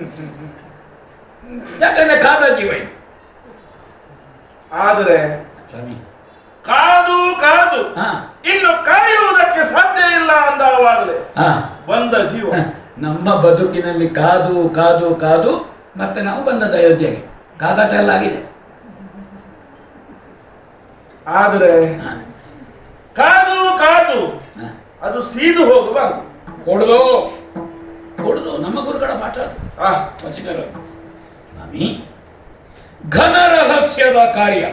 ಯಾಕಂದ್ರೆ ಕಾದ ಜೀವ ಇದು ಆದರೆ ಸ್ವಾಮಿ ಕಾದು ಕಾದು ಹಾ ಇನ್ನು ಕಾಯುವುದಕ್ಕೆ ಸಾಧ್ಯ ಇಲ್ಲ ಅಂದವಾಗಲೇ ಹಾ ಬಂದ ಜೀವ ನಮ್ಮ ಬದುಕಿನಲ್ಲಿ ಕಾದು ಕಾದು ಕಾದು ಮತ್ತೆ ನಾವು ಬಂದದ್ದು ಅಯೋಧ್ಯೆಗೆ ಕಾದಾಟ ಎಲ್ಲ ಆಗಿದೆ ಆದರೆ ಹಾ, ಕಾದು ಕಾದು ಹಾ. ಅದು ಸೀದು ಹೋಗಬಾರದು ಕೊಡುದು ಕೊಡುದು ನಮ್ಮ ಗುರುಗಳ ಪಾಠ ಅದು. ಆ, ವಚನಗಳು. ಸ್ವಾಮಿ ಘನ ರಹಸ್ಯದ ಕಾರ್ಯ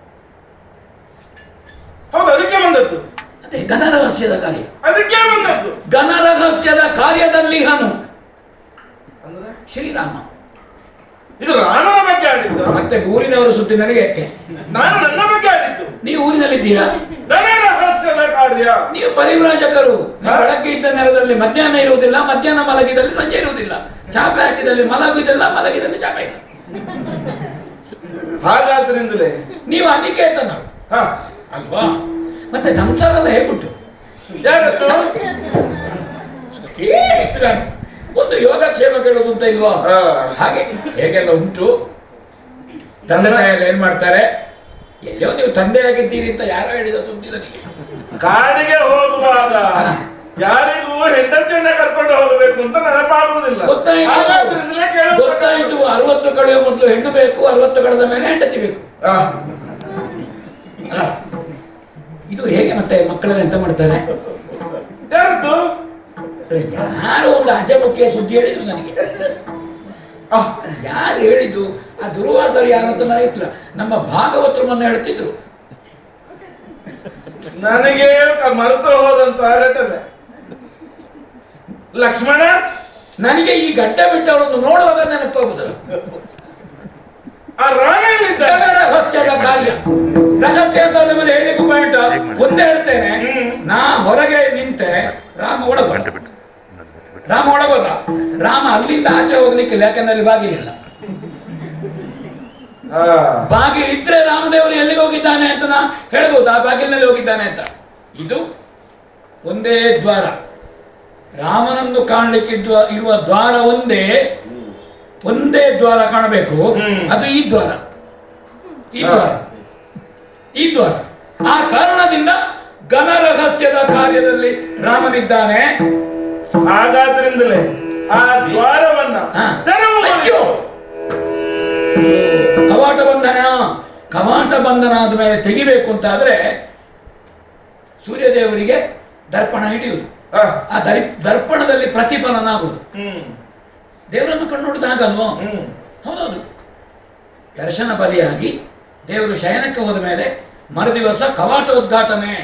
ಹೌದು ಅದಕ್ಕೆ ಬಂದದ್ದು ಅದೇ ಘನ ರಹಸ್ಯದ ಕಾರ್ಯ ಅದಕ್ಕೆ ಬಂದದ್ದು ಘನ ರಹಸ್ಯದ ಕಾರ್ಯದಲ್ಲಿ ಹನು ಅಂದ್ರೆ ಶ್ರೀರಾಮ ಇದು ರಾಮನ ಬಗ್ಗೆ ಆಡಿದ್ದು ಮತ್ತೆ ಊರಿನವರ ಸುದ್ದಿ ನನಗೆ ಯಾಕೆ ನಾನು ನನ್ನ ಬಗ್ಗೆ ಆಡಿದ್ದು ನೀವು ಊರಿನಲ್ಲಿದ್ದೀರಾ ಧನ ರಹಸ್ಯದ ಕಾರ್ಯ ನೀವು ಪರಿವ್ರಾಜಕರು ನೀವು ಬೆಳಗ್ಗೆ ಇದ್ದ ನೆಲದಲ್ಲಿ ಮಧ್ಯಾಹ್ನ ಇರುವುದಿಲ್ಲ ಮಧ್ಯಾಹ್ನ ಮಲಗಿದಲ್ಲಿ ಸಂಜೆ ಇರುವುದಿಲ್ಲ ಚಾಪೆ ಹಾಕಿದಲ್ಲಿ ಮಲಗುವುದಿಲ್ಲ ಮಲಗಿದಲ್ಲಿ ಚಾಪೆ ಇಲ್ಲ ಹಾಗಾದ್ರಿಂದಲೇ ನೀವು ಅನಿಕೇತನರು ಹ ಅಲ್ವಾ ಮತ್ತೆ ಸಂಸಾರ ಎಲ್ಲ ಹೇಗುಂಟು ಯಾರತ್ತು ಕೇಳಿದ್ದು ನಾನು ಒಂದು ಯೋಗಕ್ಷೇಮ ಕೇಳೋದು ಅಂತ ಇಲ್ವಾ ಹಾ. ಹಾಗೆ ಹೇಗೆಲ್ಲ ಉಂಟು ತಂದೆ ತಾಯಿಯಲ್ಲ ಏನ್ ಮಾಡ್ತಾರೆ ಎಲ್ಲೋ ನೀವು ತಂದೆಯಾಗಿದ್ದೀರಿ ಅಂತ ಯಾರೋ ಹೇಳಿದ ಸುದ್ದಿ ನನಗೆ ಕಾಡಿಗೆ ಹೋಗುವಾಗ ಯಾರಿಗೂ ಹೆಂಡತಿಯನ್ನ ಕರ್ಕೊಂಡು ಹೋಗಬೇಕು ಅಂತ ನೆನಪಾಗುವುದಿಲ್ಲ ಗೊತ್ತಾಯ್ತು ಹಾಗಾದ್ರಿಂದಲೇ ಕೇಳಬೇಕು. ಗೊತ್ತಾಯ್ತು ಅರವತ್ತು ಕಳೆಯುವ ಮೊದಲು ಹೆಣ್ಣು ಬೇಕು ಅರವತ್ತು ಕಳೆದ ಮೇಲೆ ಹೆಂಡತಿ ಬೇಕು ಆ, ಅಲ್ಲ ಇದು ಹೇಗೆ ಮತ್ತೆ ಮಕ್ಕಳನ್ನ ಎಂತ ಮಾಡ್ತಾರೆ ಯಾರದ್ದು ಯಾರೋ ಒಂದು ಅಜಮುಖಿಯ ಸುದ್ದಿ ಹೇಳಿದ್ರು ನನಗೆ ಆ, ಯಾರು ಹೇಳಿದ್ದು ಆ ದುರ್ವಾಸರು ಯಾರು ಅಂತ ನನಗೆ ಗೊತ್ತಿಲ್ಲ ನಮ್ಮ ಭಾಗವತರು ಮೊನ್ನೆ ಹೇಳ್ತಿದ್ರು ನನಗೆ ಕ- ಮರೆತು ಹೋದಂತ ಘಟನೆ ಲಕ್ಷ್ಮಣ ನನಗೆ ಈ ಗಡ್ಡ ಬಿಟ್ಟವರನ್ನು ನೋಡುವಾಗ ನೆನಪಾಗುದು ಆ ರಾಮ ಎಲ್ಲಿದ್ದ ಜಗ ರಹಸ್ಯದ ಕಾರ್ಯ ರಹಸ್ಯ ಅಂತ ಆದ ಮೇಲೆ ಹೇಳಿಕ್ಕೆ ಪಾಯಿಂಟ್ ಒಂದೇ ಹೇಳ್ತೇನೆ ಹ್ಮ್. ನಾ ಹೊರಗೆ ನಿಂತೆ ರಾಮ ಒಳಗೋದ ರಾಮ ಒಳಗೋದ ರಾಮ ಅಲ್ಲಿಂದ ಆಚೆ ಹೋಗ್ಲಿಕ್ಕಿಲ್ಲ ಯಾಕಂದ್ರೆ ಅಲ್ಲಿ ಬಾಗಿಲಿಲ್ಲ ಆ, ಬಾಗಿಲಿದ್ರೆ ರಾಮದೇವರು ಎಲ್ಲಿಗೆ ಹೋಗಿದ್ದಾನೆ ಅಂತ ನಾ ಹೇಳ್ಬೋದು ಆ ಬಾಗಿಲಿನಲ್ಲಿ ಹೋಗಿದ್ದಾನೆ ಅಂತ ಇದು ಒಂದೇ ದ್ವಾರ ರಾಮನನ್ನು ಕಾಣಲಿಕ್ಕಿದ್ವ ಇರುವ ದ್ವಾರ ಒಂದೇ ಒಂದೇ ದ್ವಾರ ಕಾಣಬೇಕು ಹ್ಮ್. ಅದು ಈ ದ್ವಾರ ಈ ದ್ವಾರ ಈ ದ್ವಾರ ಆ ಕಾರಣದಿಂದ ಘನ ರಹಸ್ಯದ ಕಾರ್ಯದಲ್ಲಿ ರಾಮನಿದ್ದಾನೆ ಹಾಗಾದ್ರಿಂದಲೇ ಆ ದ್ವಾರವನ್ನ ಹಾ. ತೆರವು ಅಯ್ಯೋ! ಕವಾಟ ಬಂಧನ ಕವಾಟ ಬಂಧನ ಆದ್ಮೇಲೆ ತೆಗಿಬೇಕು ಅಂತ ಆದ್ರೆ ಸೂರ್ಯದೇವರಿಗೆ ದರ್ಪಣ ಹಿಡಿಯುವುದು ಹಾ. ಆ ದರಿ ದರ್ಪಣದಲ್ಲಿ ಪ್ರತಿಫಲನ ಆಗುವುದು ಹ್ಮ್ ದೇವರನ್ನು ಕಣ್ಣುಡಿದ ಹಾಗಲ್ವೋ ಹ್ಮ್ ಹೌದೌದು ದರ್ಶನ ಬಲಿಯಾಗಿ ದೇವರು ಶಯನಕ್ಕೆ ಹೋದ ಮೇಲೆ ಮರುದಿವಸ ಕವಾಟ ಉದ್ಘಾಟನೆ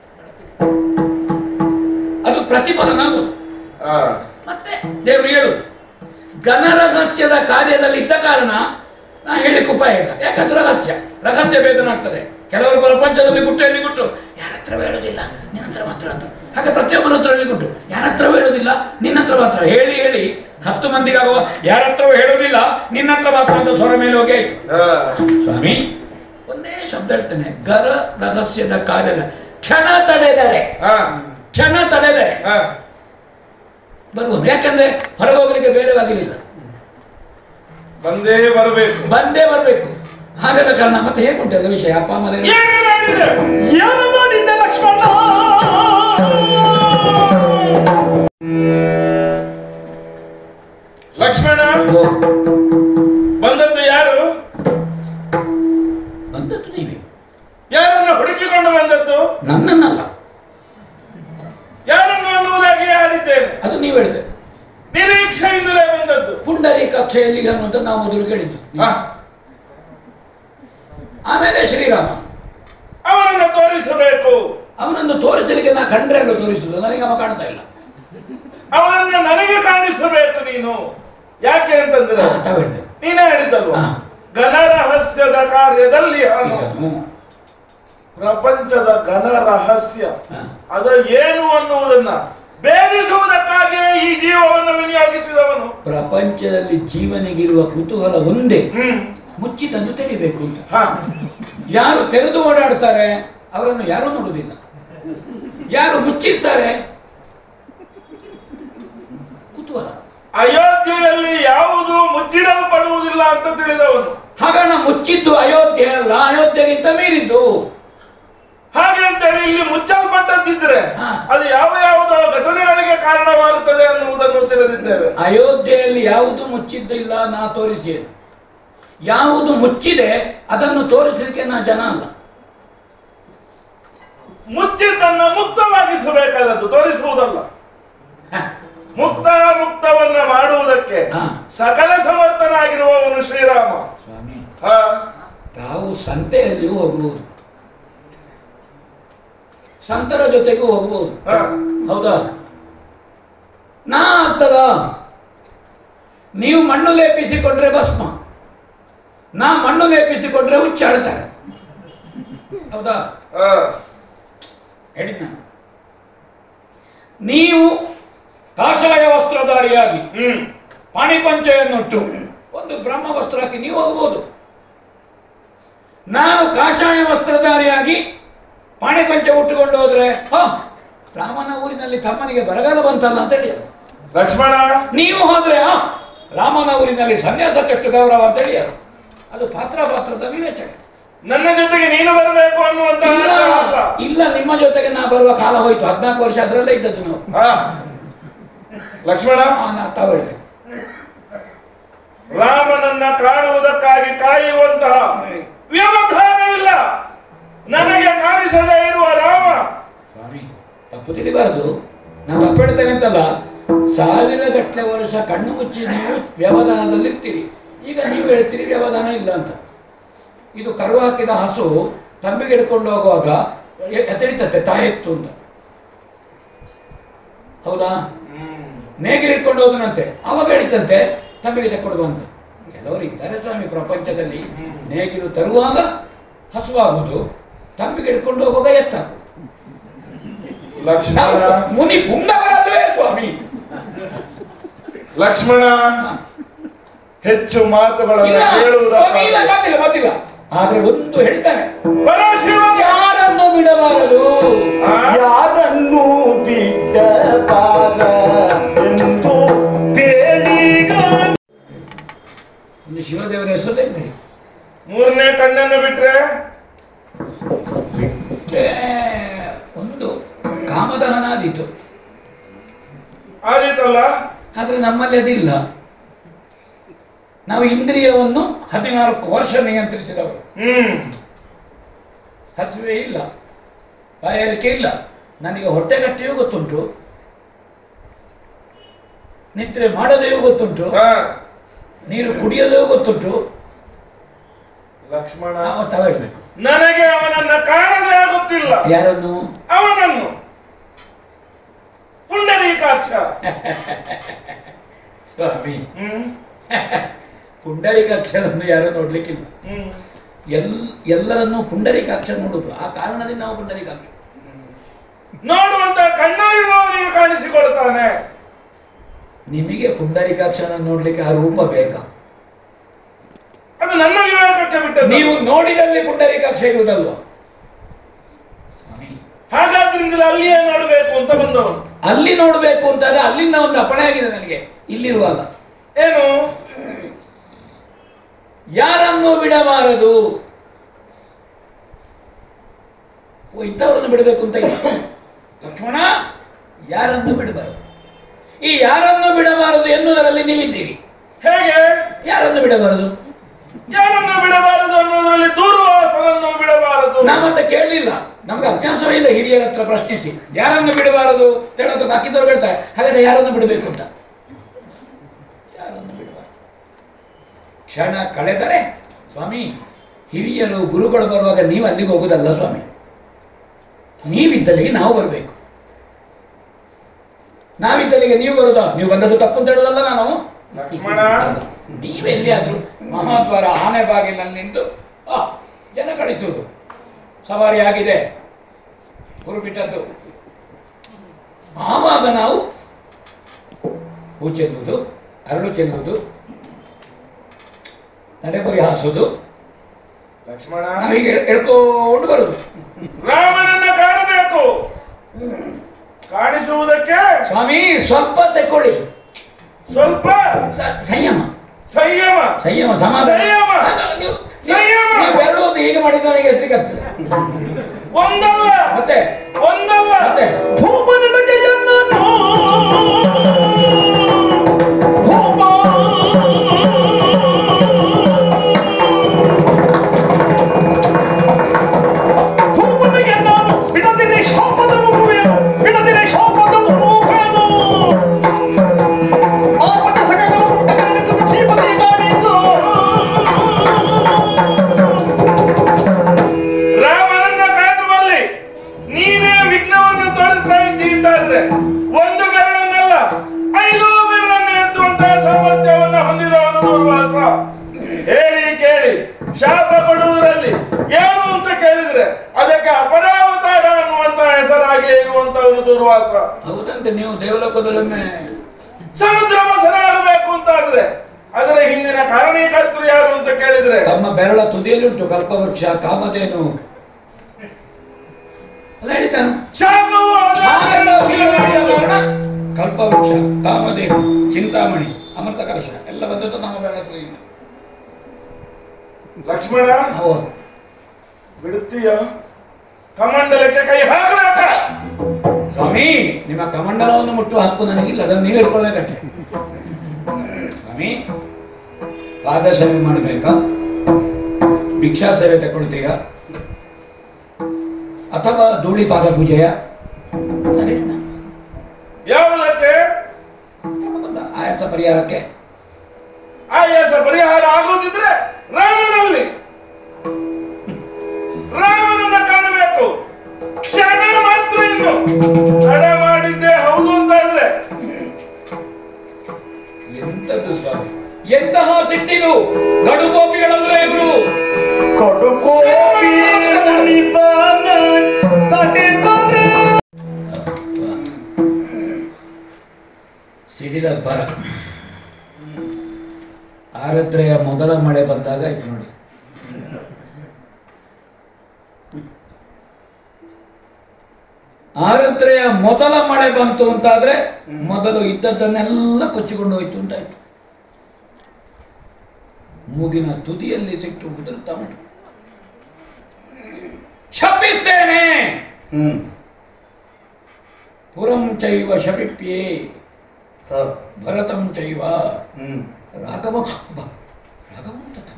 ಅದು ಪ್ರತಿಫಲನ ಆಗುವುದು ಹಾ. ಮತ್ತೆ ದೇವರು ಹೇಳುದು ಘನ ರಹಸ್ಯದ ಕಾರ್ಯದಲ್ಲಿ ಇದ್ದ ಕಾರಣ ನಾ ಹೇಳಿಕ್ಕೆ ಉಪಾಯ ಇಲ್ಲ ಯಾಕಂದ್ರೆ ರಹಸ್ಯ ರಹಸ್ಯ ಭೇದನ ಆಗ್ತದೆ ಕೆಲವರು ಪ್ರಪಂಚದಲ್ಲಿ ಗುಟ್ಟು ಹೇಳಿ ಗುಟ್ಟು ಯಾರ ಹತ್ರ ಹೇಳೋದಿಲ್ಲ ನಿನ್ನ ಹತ್ರ ಮಾತ್ರ ಅಂತ ಹಾಗೆ ಪ್ರತಿಯೊಬ್ಬರ ಹತ್ರ ಹೇಳಿ ಗುಟ್ಟು ಯಾರ ಹತ್ರ ಹೇಳೋದಿಲ್ಲ ನಿನ್ನ ಹತ್ರ ಮಾತ್ರ ಹೇಳಿ ಹೇಳಿ ಹತ್ತು ಮಂದಿಗಾಗುವ ಯಾರ ಹತ್ರವೂ ಹೇಳೋದಿಲ್ಲ ನಿನ್ನ ಹತ್ರ ಮಾತ್ರ ಅಂತ ಸ್ವರ ಮೇಲೆ ಹೋಗಿ ಆಯ್ತು ಹಾ. ಸ್ವಾಮಿ ಒಂದೇ ಶಬ್ದ ಹೇಳ್ತೇನೆ ಗರ ರಹಸ್ಯದ ಕಾರ್ಯದ ಕ್ಷಣ ತಡೆದರೆ ಹಾ. ಕ್ಷಣ ತಡೆದರೆ ಹಾ. ಬರುವುದು ಯಾಕಂದ್ರೆ ಹೊರಗೆ ಹೋಗ್ಲಿಕ್ಕೆ ಬೇರೆ ಬಾಗಿಲಿಲ್ಲ ಬಂದೇ ಬರಬೇಕು ಬಂದೇ ಬರಬೇಕು ಹಾಗಾದ ಕಾರಣ ಮತ್ತೆ ಹೇಗುಂಟಲ್ಲ ವಿಷಯ ಅಪ್ಪ ಅಮ್ಮ ಎಲ್ಲ- ಏನು ಮಾಡಿದೆ ಏನು ಮಾಡಿದ್ದ ಲಕ್ಷ್ಮಣ ಲಕ್ಷ್ಮಣ ಓ, ಬಂದದ್ದು ಯಾರು ಬಂದದ್ದು ನೀವೇ ಯಾರನ್ನ ಹುಡುಕಿಕೊಂಡು ಬಂದದ್ದು ನನ್ನನ್ನಲ್ಲ ಯಾರನ್ನು ಅನ್ನುವುದಾಗಿ ಆಡಿದ್ದೇನೆ ಅದು ನೀವು ಹೇಳ್ಬೇಕು ನಿರೀಕ್ಷೆಯಿಂದಲೇ ಬಂದದ್ದು ಪುಂಡರಿ ಕಕ್ಷೆಯಲ್ಲಿ ಅನ್ನುವಂತ ನಾವು ಮೊದಲು ಕೇಳಿದ್ದು ಹಾ. ಆಮೇಲೆ ಶ್ರೀರಾಮ ಅವನನ್ನು ತೋರಿಸಬೇಕು ಅವನನ್ನು ತೋರಿಸಲಿಕ್ಕೆ ನಾ ಕಂಡ್ರೆ ಅಲ್ಲ ತೋರಿಸುದು ನನಗೆ ಅವ ಕಾಣ್ತಾ ಇಲ್ಲ ಅವನನ್ನ ನನಗೆ ಕಾಣಿಸಬೇಕು ನೀನು ಯಾಕೆ ಅಂತಂದ್ರೆ ಹಾ, ತಾವ್ ಹೇಳ್ಬೇಕು ನೀನೇ ಹೇಳಿದ್ದಲ್ವ ಹಾ. ಘನ ರಹಸ್ಯದ ಕಾರ್ಯದಲ್ಲಿ ಅವನು ಈಗ, ಹ್ಮ್. ಪ್ರಪಂಚದ ಘನ ರಹಸ್ಯ ಹಾ. ಅದ ಏನು ಅನ್ನುವುದನ್ನ ಭೇದಿಸುವುದಕ್ಕಾಗಿಯೇ ಈ ಜೀವವನ್ನು ವಿನಿಯೋಗಿಸಿದವನು ಪ್ರಪಂಚದಲ್ಲಿ ಜೀವನಿಗಿರುವ ಕುತೂಹಲ ಒಂದೇ ಹ್ಮ್ ಮುಚ್ಚಿದ್ದನ್ನು ತೆಗಿಬೇಕು ಅಂತ ಹಾ ಯಾರು ತೆರೆದು ಓಡಾಡ್ತಾರೆ ಅವರನ್ನು ಯಾರೂ ನೋಡುವುದಿಲ್ಲ ಯಾರು ಮುಚ್ಚಿರ್ತಾರೆ ಕುತೂಹಲ ಅಯೋಧ್ಯೆಯಲ್ಲಿ ಯಾವುದು ಮುಚ್ಚಿಡಲ್ಪಡುವುದಿಲ್ಲ ಅಂತ ತಿಳಿದವನು ಹಾಗಾದ್ರೆ ಮುಚ್ಚಿದ್ದು ಅಯೋಧ್ಯೆ ಅಲ್ಲ ಅಯೋಧ್ಯೆಗಿಂತ ಮೀರಿದ್ದು ಹಾಗೆ ಅಂತೇಳಿ ಇಲ್ಲಿ ಮುಚ್ಚಲ್ಪಟ್ಟದ್ದಿದ್ರೆ ಹಾ. ಅದು ಯಾವ ಯಾವುದೋ ಘಟನೆಗಳಿಗೆ ಕಾರಣವಾಗುತ್ತದೆ ಅನ್ನುವುದನ್ನು ತಿಳಿದಿದ್ದೇವೆ ಅಯೋಧ್ಯೆಯಲ್ಲಿ ಯಾವುದು ಮುಚ್ಚಿದ್ದಿಲ್ಲ ನಾ ತೋರಿಸಿ ಯಾವುದು ಮುಚ್ಚಿದೆ ಅದನ್ನು ತೋರಿಸಲಿಕ್ಕೆ ನಾ ಜನ ಅಲ್ಲ ಮುಚ್ಚಿದ್ದನ್ನ ಮುಕ್ತವಾಗಿಸಬೇಕಾದದ್ದು ತೋರಿಸುವುದಲ್ಲ ಹ, ಮುಕ್ತ ಮುಕ್ತವನ್ನ ಮಾಡುವುದಕ್ಕೆ ಹಾ. ಸಕಲ ಸಮರ್ಥನಾಗಿರುವವನು ಶ್ರೀರಾಮ ಸ್ವಾಮಿ ಹಾ ತಾವು ಸಂತೆಯಲ್ಲಿಯೂ ಹೋಗಬಹುದು ಸಂತರ ಜೊತೆಗೂ ಹೋಗಬಹುದು ಹಾ ಹೌದಾ ನಾ ಆಗ್ತದ ನೀವು ಮಣ್ಣು ಲೇಪಿಸಿಕೊಂಡ್ರೆ ಭಸ್ಮ ನಾ ಮಣ್ಣು ಲೇಪಿಸಿಕೊಂಡ್ರೆ ಹುಚ್ಚಾಡ್ತಾರೆ ಹೌದಾ ಹಾ ಹೇಳಿದ್ ನಾನು ನೀವು ಕಾಷಾಯ ವಸ್ತ್ರಧಾರಿಯಾಗಿ ಹ್ಮ್ ಪಾಣಿಪಂಚೆಯನ್ನುಟ್ಟು ಒಂದು ಬ್ರಹ್ಮ ವಸ್ತ್ರ ಹಾಕಿ ನೀವು ಹೋಗ್ಬೋದು ನಾನು ಕಾಷಾಯ ವಸ್ತ್ರಧಾರಿಯಾಗಿ ಪಾಣಿಪಂಚೆ ಉಟ್ಟುಕೊಂಡು ಹೋದ್ರೆ ಹ ರಾಮನ ಊರಿನಲ್ಲಿ ತಮ್ಮನಿಗೆ ಬರಗಾಲ ಬಂತಲ್ಲ ಅಂತ ಹೇಳಿ ಲಕ್ಷ್ಮಣ ನೀವು ಹೋದ್ರೆ ಆ ರಾಮನ ಊರಿನಲ್ಲಿ ಸನ್ಯಾಸ ಕೆಟ್ಟು ಗೌರವ ಅಂತ ಹೇಳಿ ಅದು ಪಾತ್ರ ಪಾತ್ರದ ವಿವೇಚನೆ ನನ್ನ ಜೊತೆಗೆ ನೀನು ಬರಬೇಕು ಅನ್ನುವಂತ ಇಲ್ಲ ಅಲ್ಲ. ಇಲ್ಲ ನಿಮ್ಮ ಜೊತೆಗೆ ನಾ ಬರುವ ಕಾಲ ಹೋಯ್ತು ಹದಿನಾಲ್ಕು ವರ್ಷ ಅದರಲ್ಲೇ ಇದ್ದದ್ದು ನಾವು ಹಾ ಲಕ್ಷ್ಮಣ ಆ, ನಾ ತಗೊಳ್ಬೇಕು ರಾಮನನ್ನ ಕಾಣುವುದಕ್ಕಾಗಿ ಕಾಯುವಂತಹ ವ್ಯವಧಾನವಿಲ್ಲ ನನಗೆ ಕಾಣಿಸದೇ ಇರುವ ರಾಮ ಸ್ವಾಮಿ ತಪ್ಪು ತಿಳಿಬಾರದು ನಾನು ತಪ್ಪು ಹೇಳ್ತೇನೆ ಅಂತಲ್ಲ ಸಾವಿರ ಗಟ್ಟಲೆ ವರ್ಷ ಕಣ್ಣು ಮುಚ್ಚಿ ನೀವು ವ್ಯವಧಾನದಲ್ಲಿರ್ತೀರಿ ಈಗ ನೀವು ಹೇಳ್ತೀರಿ ವ್ಯವಧಾನ ಇಲ್ಲ ಅಂತ ಇದು ಕರು ಹಾಕಿದ ಹಸು ತಂಬಿಗೆ ಹಿಡ್ಕೊಂಡು ಹೋಗುವಾಗ ಎ- ಎತ್ತಳಿತತ್ತೆ ತಾಯೆತ್ತು ಅಂತ ಹೌದಾ ನೇಗಿಲು ಹಿಡ್ಕೊಂಡು ಹೋದನಂತೆ ಅವಾಗ ಹೇಳಿತಂತೆ ತಂಬಿಗೆ ತಕ್ಕೊಂಡು ಅಂತ ಕೆಲವರು ಇದ್ದಾರೆ ಸ್ವಾಮಿ ಪ್ರಪಂಚದಲ್ಲಿ ನೇಗಿಲು ತರುವಾಗ ಹಸುವಾಗುವುದು ತಂಬಿಗೆ ಹಿಡ್ಕೊಂಡು ಹೋಗುವಾಗ ಎತ್ತಾಗುವುದು ಲಕ್ಷ್ಮಣ ನಾವು ಮುನಿ ಪುಂಗವರಲ್ವೇ ಸ್ವಾಮಿ ಲಕ್ಷ್ಮಣ ಹೆಚ್ಚು ಮಾತುಗಳನ್ನು ಇಲ್ಲ ಸ್ವಾಮಿ ಇಲ್ಲ ಕೇಳುವುದಕ್ಕಾಗಿ ಮಾತಿಲ್ಲ ಮಾತಿಲ್ಲ ಆದ್ರೆ ಒಂದು ಹೇಳ್ತಾನೆ ಪರಶಿವ ಯಾರನ್ನು ಬಿಡಬಾರದು ಆ? ಯಾರನ್ನು ಬಿಡ್ಡಬಾರ ಎಂದು ಬೇಡಿಗ ಒಂದು ಶಿವದೇವರ ಹೆಸರು ತೆಗೆದಿರಿ ಮೂರನೇ ಕಣ್ಣನ್ನು ಬಿಟ್ರೆ ಏ, ಒಂದು ಕಾಮದಹನ ಆದೀತು ಆದೀತಲ್ಲ ಆದರೆ ನಮ್ಮಲ್ಲಿ ಅದಿಲ್ಲ ನಾವು ಇಂದ್ರಿಯವನ್ನು ಹದಿನಾಲ್ಕು ವರ್ಷ ನಿಯಂತ್ರಿಸಿದವರು ಹ್ಮ್ ಹಸಿವೆ ಇಲ್ಲ ಬಾಯಾರಿಕೆ ಇಲ್ಲ ನನಗೆ ಹೊಟ್ಟೆಗಟ್ಟೆಯೂ ಗೊತ್ತುಂಟು ನಿದ್ರೆ ಮಾಡದೆಯೂ ಗೊತ್ತುಂಟು ಹಾ ನೀರು ಕುಡಿಯೋದೂ ಗೊತ್ತುಂಟು ಲಕ್ಷ್ಮಣ ಆವತ್ತು ಅವಿಡಬೇಕು ನನಗೆ ಅವನನ್ನ ಕಾಣದೇ ಆಗುತ್ತಿಲ್ಲ ಯಾರನ್ನು ಅವನನ್ನು ಪುಂಡರೀಕಾಕ್ಷ ಸ್ವಾಮಿ ಹ್ಮ್ ಪುಂಡರೀಕಾಕ್ಷರನ್ನು ಯಾರು ನೋಡ್ಲಿಕ್ಕಿಲ್ಲ ಹ್ಮ್ ಎಲ್ ಎಲ್ಲರನ್ನೂ ಪುಂಡರೀಕಾಕ್ಷ ನೋಡುದು ಆ ಕಾರಣದಿಂದ ನಾವು ಪುಂಡರೀಕಾಕ್ಷ ನೋಡುವಂತ ಕಣ್ಣಾಗಿರುವವನಿಗೆ ಕಾಣಿಸಿಕೊಳ್ತಾನೆ ನಿಮಗೆ ಪುಂಡರೀಕಾಕ್ಷನ ನೋಡ್ಲಿಕ್ಕೆ ಆ ರೂಪ ಬೇಕಾ ಅದು ನನ್ನ ವಿವೇಕಕ್ಕೆ ಬಿಟ್ಟದ್ದು ನೀವು ನೋಡಿದಲ್ಲಿ ಪುಂಡರೀಕಾಕ್ಷ ಇರುವುದಲ್ವ ಸ್ವಾಮಿ ಹಾಗಾದ್ರಿಂದಲೇ ಅಲ್ಲಿಯೇ ನೋಡಬೇಕು ಅಂತ ಬಂದವನು ಅಲ್ಲಿ ನೋಡಬೇಕು ಅಂತಾದ್ರೆ ಅಲ್ಲಿಂದ ಒಂದು ಅಪಣೆ ಆಗಿದೆ ನನಗೆ ಇಲ್ಲಿರುವಾಗ ಏನು ಯಾರನ್ನು ಬಿಡಬಾರದು ಓ ಇಂಥವರನ್ನು ಬಿಡಬೇಕು ಅಂತ ಇಲ್ಲ ಲಕ್ಷ್ಮಣ ಯಾರನ್ನು ಬಿಡಬಾರದು ಈ ಯಾರನ್ನು ಬಿಡಬಾರದು ಎನ್ನುವುದರಲ್ಲಿ ನೀವಿದ್ದೀರಿ ಹೇಗೆ ಯಾರನ್ನು ಬಿಡಬಾರದು ಯಾರನ್ನು ಬಿಡಬಾರದು ಅನ್ನೋದ್ರಲ್ಲಿ ದೂರ್ವಾಸನನ್ನು ಬಿಡಬಾರದು ನಾವಂತ ಕೇಳಲಿಲ್ಲ ನಮ್ಗೆ ಅಭ್ಯಾಸವೇ ಇಲ್ಲ ಹಿರಿಯರ ಹತ್ರ ಪ್ರಶ್ನಿಸಿ ಯಾರನ್ನು ಬಿಡಬಾರದು ಅಂತ ಹೇಳೋದು ಬಾಕಿದವ್ರು ಹೇಳ್ತಾರೆ ಹಾಗಾದ್ರೆ ಯಾರನ್ನು ಬಿಡಬೇಕು ಅಂತ ಯಾರನ್ನು ಬಿಡಬಾರದು ಕ್ಷಣ ಕಳೆದರೆ ಸ್ವಾಮಿ ಹಿರಿಯರು ಗುರುಗಳು ಬರುವಾಗ ನೀವು ಅಲ್ಲಿಗೆ ಹೋಗೋದಲ್ಲ ಸ್ವಾಮಿ ನೀವಿದ್ದಲ್ಲಿಗೆ ನಾವು ಬರಬೇಕು ನಾವಿದ್ದಲ್ಲಿಗೆ ನೀವು ಬರುದಾ ನೀವು ಬಂದದ್ದು ತಪ್ಪು ಅಂತ ಹೇಳೋದಲ್ಲ ನಾನು ಲಕ್ಷ್ಮಣ ನೀವೆಲ್ಲಿಯಾದರೂ ಮಹಾದ್ವಾರ ಆನೆ ಬಾಗಿಲಲ್ಲಿ ನಿಂತು ಆ ಜನ ಕಳಿಸುವುದು ಸವಾರಿ ಆಗಿದೆ ಗುರು ಬಿಟ್ಟದ್ದು ಆವಾಗ ನಾವು ಹೂ ಚೆಲ್ಲುವುದು ಅರಳು ಚೆಲ್ಲುವುದು ನಡೆಬರಿ ಹಾಸುವುದು ಲಕ್ಷ್ಮಣ ನಾವು ಹೀಗೆ ಎಳ್ಕೊಂಡು ಬರುದು ರಾಮನನ್ನ ಕಾಣಬೇಕು ಕಾಣಿಸುವುದಕ್ಕೆ ಸ್ವಾಮಿ ಸ್ವಲ್ಪ ತೆಕ್ಕೊಳ್ಳಿ ಸ್ವಲ್ಪ ಸ- ಸಂಯಮ ಸಂಯಮ ಸಂಯಮ ಸಮಾಧಾನ ಸಂಯಮ. ಅಲ್ಲ, ನೀವು ಸಂಯಮ. ನೀವು ಬೆರಳು ಒಂದು ಹೀಗೆ ಮಾಡಿದ ನನಗೆ ಹೆದರಿಕೆ ಆಗ್ತದೆ ಒಂದಲ್ಲ ಮತ್ತೆ ಒಂದಲ್ಲ ಮತ್ತೆ ಭೂಪನಡಗೆಯನ್ನನು ಭೂಪ ಭೂಪನಿಗೆ ನಾನು ಬಿಡದಿರೆ ಶಾಪದ ಮುಗುವೆನು ಬಿಡದಿರೆ ಶಾಪದ ಮುಗುವೆನು ಆಪಟ ಸಗಗರ ಪುಟ್ಟ ಕನ್ನಿಸದ ಕ್ಷೀಪತಿಗೆ ಕಾಣಿಸು ರಾಮನನ್ನ ಕಾಣುವಲ್ಲಿ ನೀನೇ ವಿಘ್ನವನ್ನು ತೋರಿಸ್ತಾ ಇದ್ದೀ ಅಂತಾದ್ರೆ ಒಂದು ಬೆರಳನ್ನಲ್ಲ ಐದು ಬೆರಳನ್ನು ಎತ್ತುವಂತಹ ಸಾಮರ್ಥ್ಯವನ್ನ ಹೊಂದಿದವನು ದುರ್ವಾಸ ಹೇಳಿ ಕೇಳಿ ಶಾಪ ಕೊಡುವುದರಲ್ಲಿ ಏನು ಅಂತ ಕೇಳಿದ್ರೆ ಅದಕ್ಕೆ ಅಪರಾವತಾರ ಅನ್ನುವಂತ ಹೆಸರಾಗಿ ಇರುವಂತವನು ದುರ್ವಾಸ ಹೌದಂತೆ ನೀವು ದೇವಲೋಕದಲ್ಲೊಮ್ಮೆ ಸಮುದ್ರ ಮಥನಾಗಬೇಕು ಅಂತಾದ್ರೆ ಅದರ ಹಿಂದಿನ ಕಾರಣೀಕರ್ತರು ಯಾರು ಅಂತ ಕೇಳಿದ್ರೆ ತಮ್ಮ ಬೆರಳ ತುದಿಯಲ್ಲುಂಟು ಕಲ್ಪವೃಕ್ಷ ಕಾಮಧೇನು ಅಲ್ಲ ಹೇಳಿದ್ದಾನು ಶಾಪವು ಹಾಗೆಲ್ಲ ಹುಲಿ ಮಾಡಿದ ಕಾರಣ ಅವನ ಕಲ್ಪವೃಕ್ಷ ಕಾಮಧೇನು ಚಿಂತಾಮಣಿ ಅಮೃತ ಕಲಶ ಎಲ್ಲ ಬಂದದ್ದು ನಮ್ಮ ಬೆರಳ ತುದಿಯಿಂದ ಲಕ್ಷ್ಮಣ ಹೌದು ಬಿಡುತ್ತೀಯ ಕಮಂಡಲಕ್ಕೆ ಕೈ ಹಾಕಲಾಕ ಸ್ವಾಮಿ ನಿಮ್ಮ ಕಮಂಡಲವನ್ನು ಮುಟ್ಟುವ ಹಕ್ಕು ನನಗಿಲ್ಲ ಅದನ್ನು ನೀವು ಹಿಡ್ಕೊಳ್ಬೇಕಷ್ಟೆ ಸ್ವಾಮಿ ಪಾದ ಸೇವೆ ಮಾಡಬೇಕಾ ಭಿಕ್ಷಾ ಸೇವೆ ತಗೊಳ್ತೀರಾ ಅಥವಾ ಧೂಳಿ ಪಾದ ಪೂಜೆಯ ಅದೇನ? ಯಾವುದಕ್ಕೆ ತಮ್ಮ ಬಂದ ಆಯಾಸ ಪರಿಹಾರಕ್ಕೆ ಆಯಾಸ ಪರಿಹಾರ ಆಗೋದಿದ್ರೆ ರಾಮನಲ್ಲಿ ರಾಮನನ್ನ ಕಾಣಬೇಕು ಕ್ಷಣ ಮಾತ್ರ ಇನ್ನು ತಡ ಮಾಡಿದ್ದೆ ಹೌದು ಅಂತಾದ್ರೆ ಎಂತದ್ದು ಸ್ವಾಮಿ ಎಂತಹ ಸಿಟ್ಟಿದು ಗಡುಗೋಪಿಗಳಲ್ವೇ ಇವರು ಕಡುಕೋಪಿ ಮುನಿಪಾನ ತಡೆದರೆ ಸಿಡಿದ ಬರ ಆರತ್ರೆಯ ಮೊದಲ ಮಳೆ ಬಂದಾಗ ಆಯ್ತು ನೋಡಿ ಆರತ್ರೆಯ ಮೊದಲ ಮಳೆ ಬಂತು ಅಂತಾದ್ರೆ ಮೊದಲು ಇದ್ದದ್ದನ್ನೆಲ್ಲ ಕೊಚ್ಚಿಕೊಂಡು ಹೋಯ್ತು ಅಂತಾಯ್ತು ಮೂಗಿನ ತುದಿಯಲ್ಲಿ ಸಿಟ್ಟು ಉದುರ್ತಾ ಉಂಟು ಶಪಿಸ್ತೇನೆ ಹ್ಮ್ ಪುರಂ ಚೈವ ಶಪಿಪ್ಯೆ ಹ. ಭರತಂ ಚೈವ ಹ್ಮ್ ರಾಘವ ಅಬ್ಬ, ರಾಘವ ಅಂತ ತಪ್ಪು.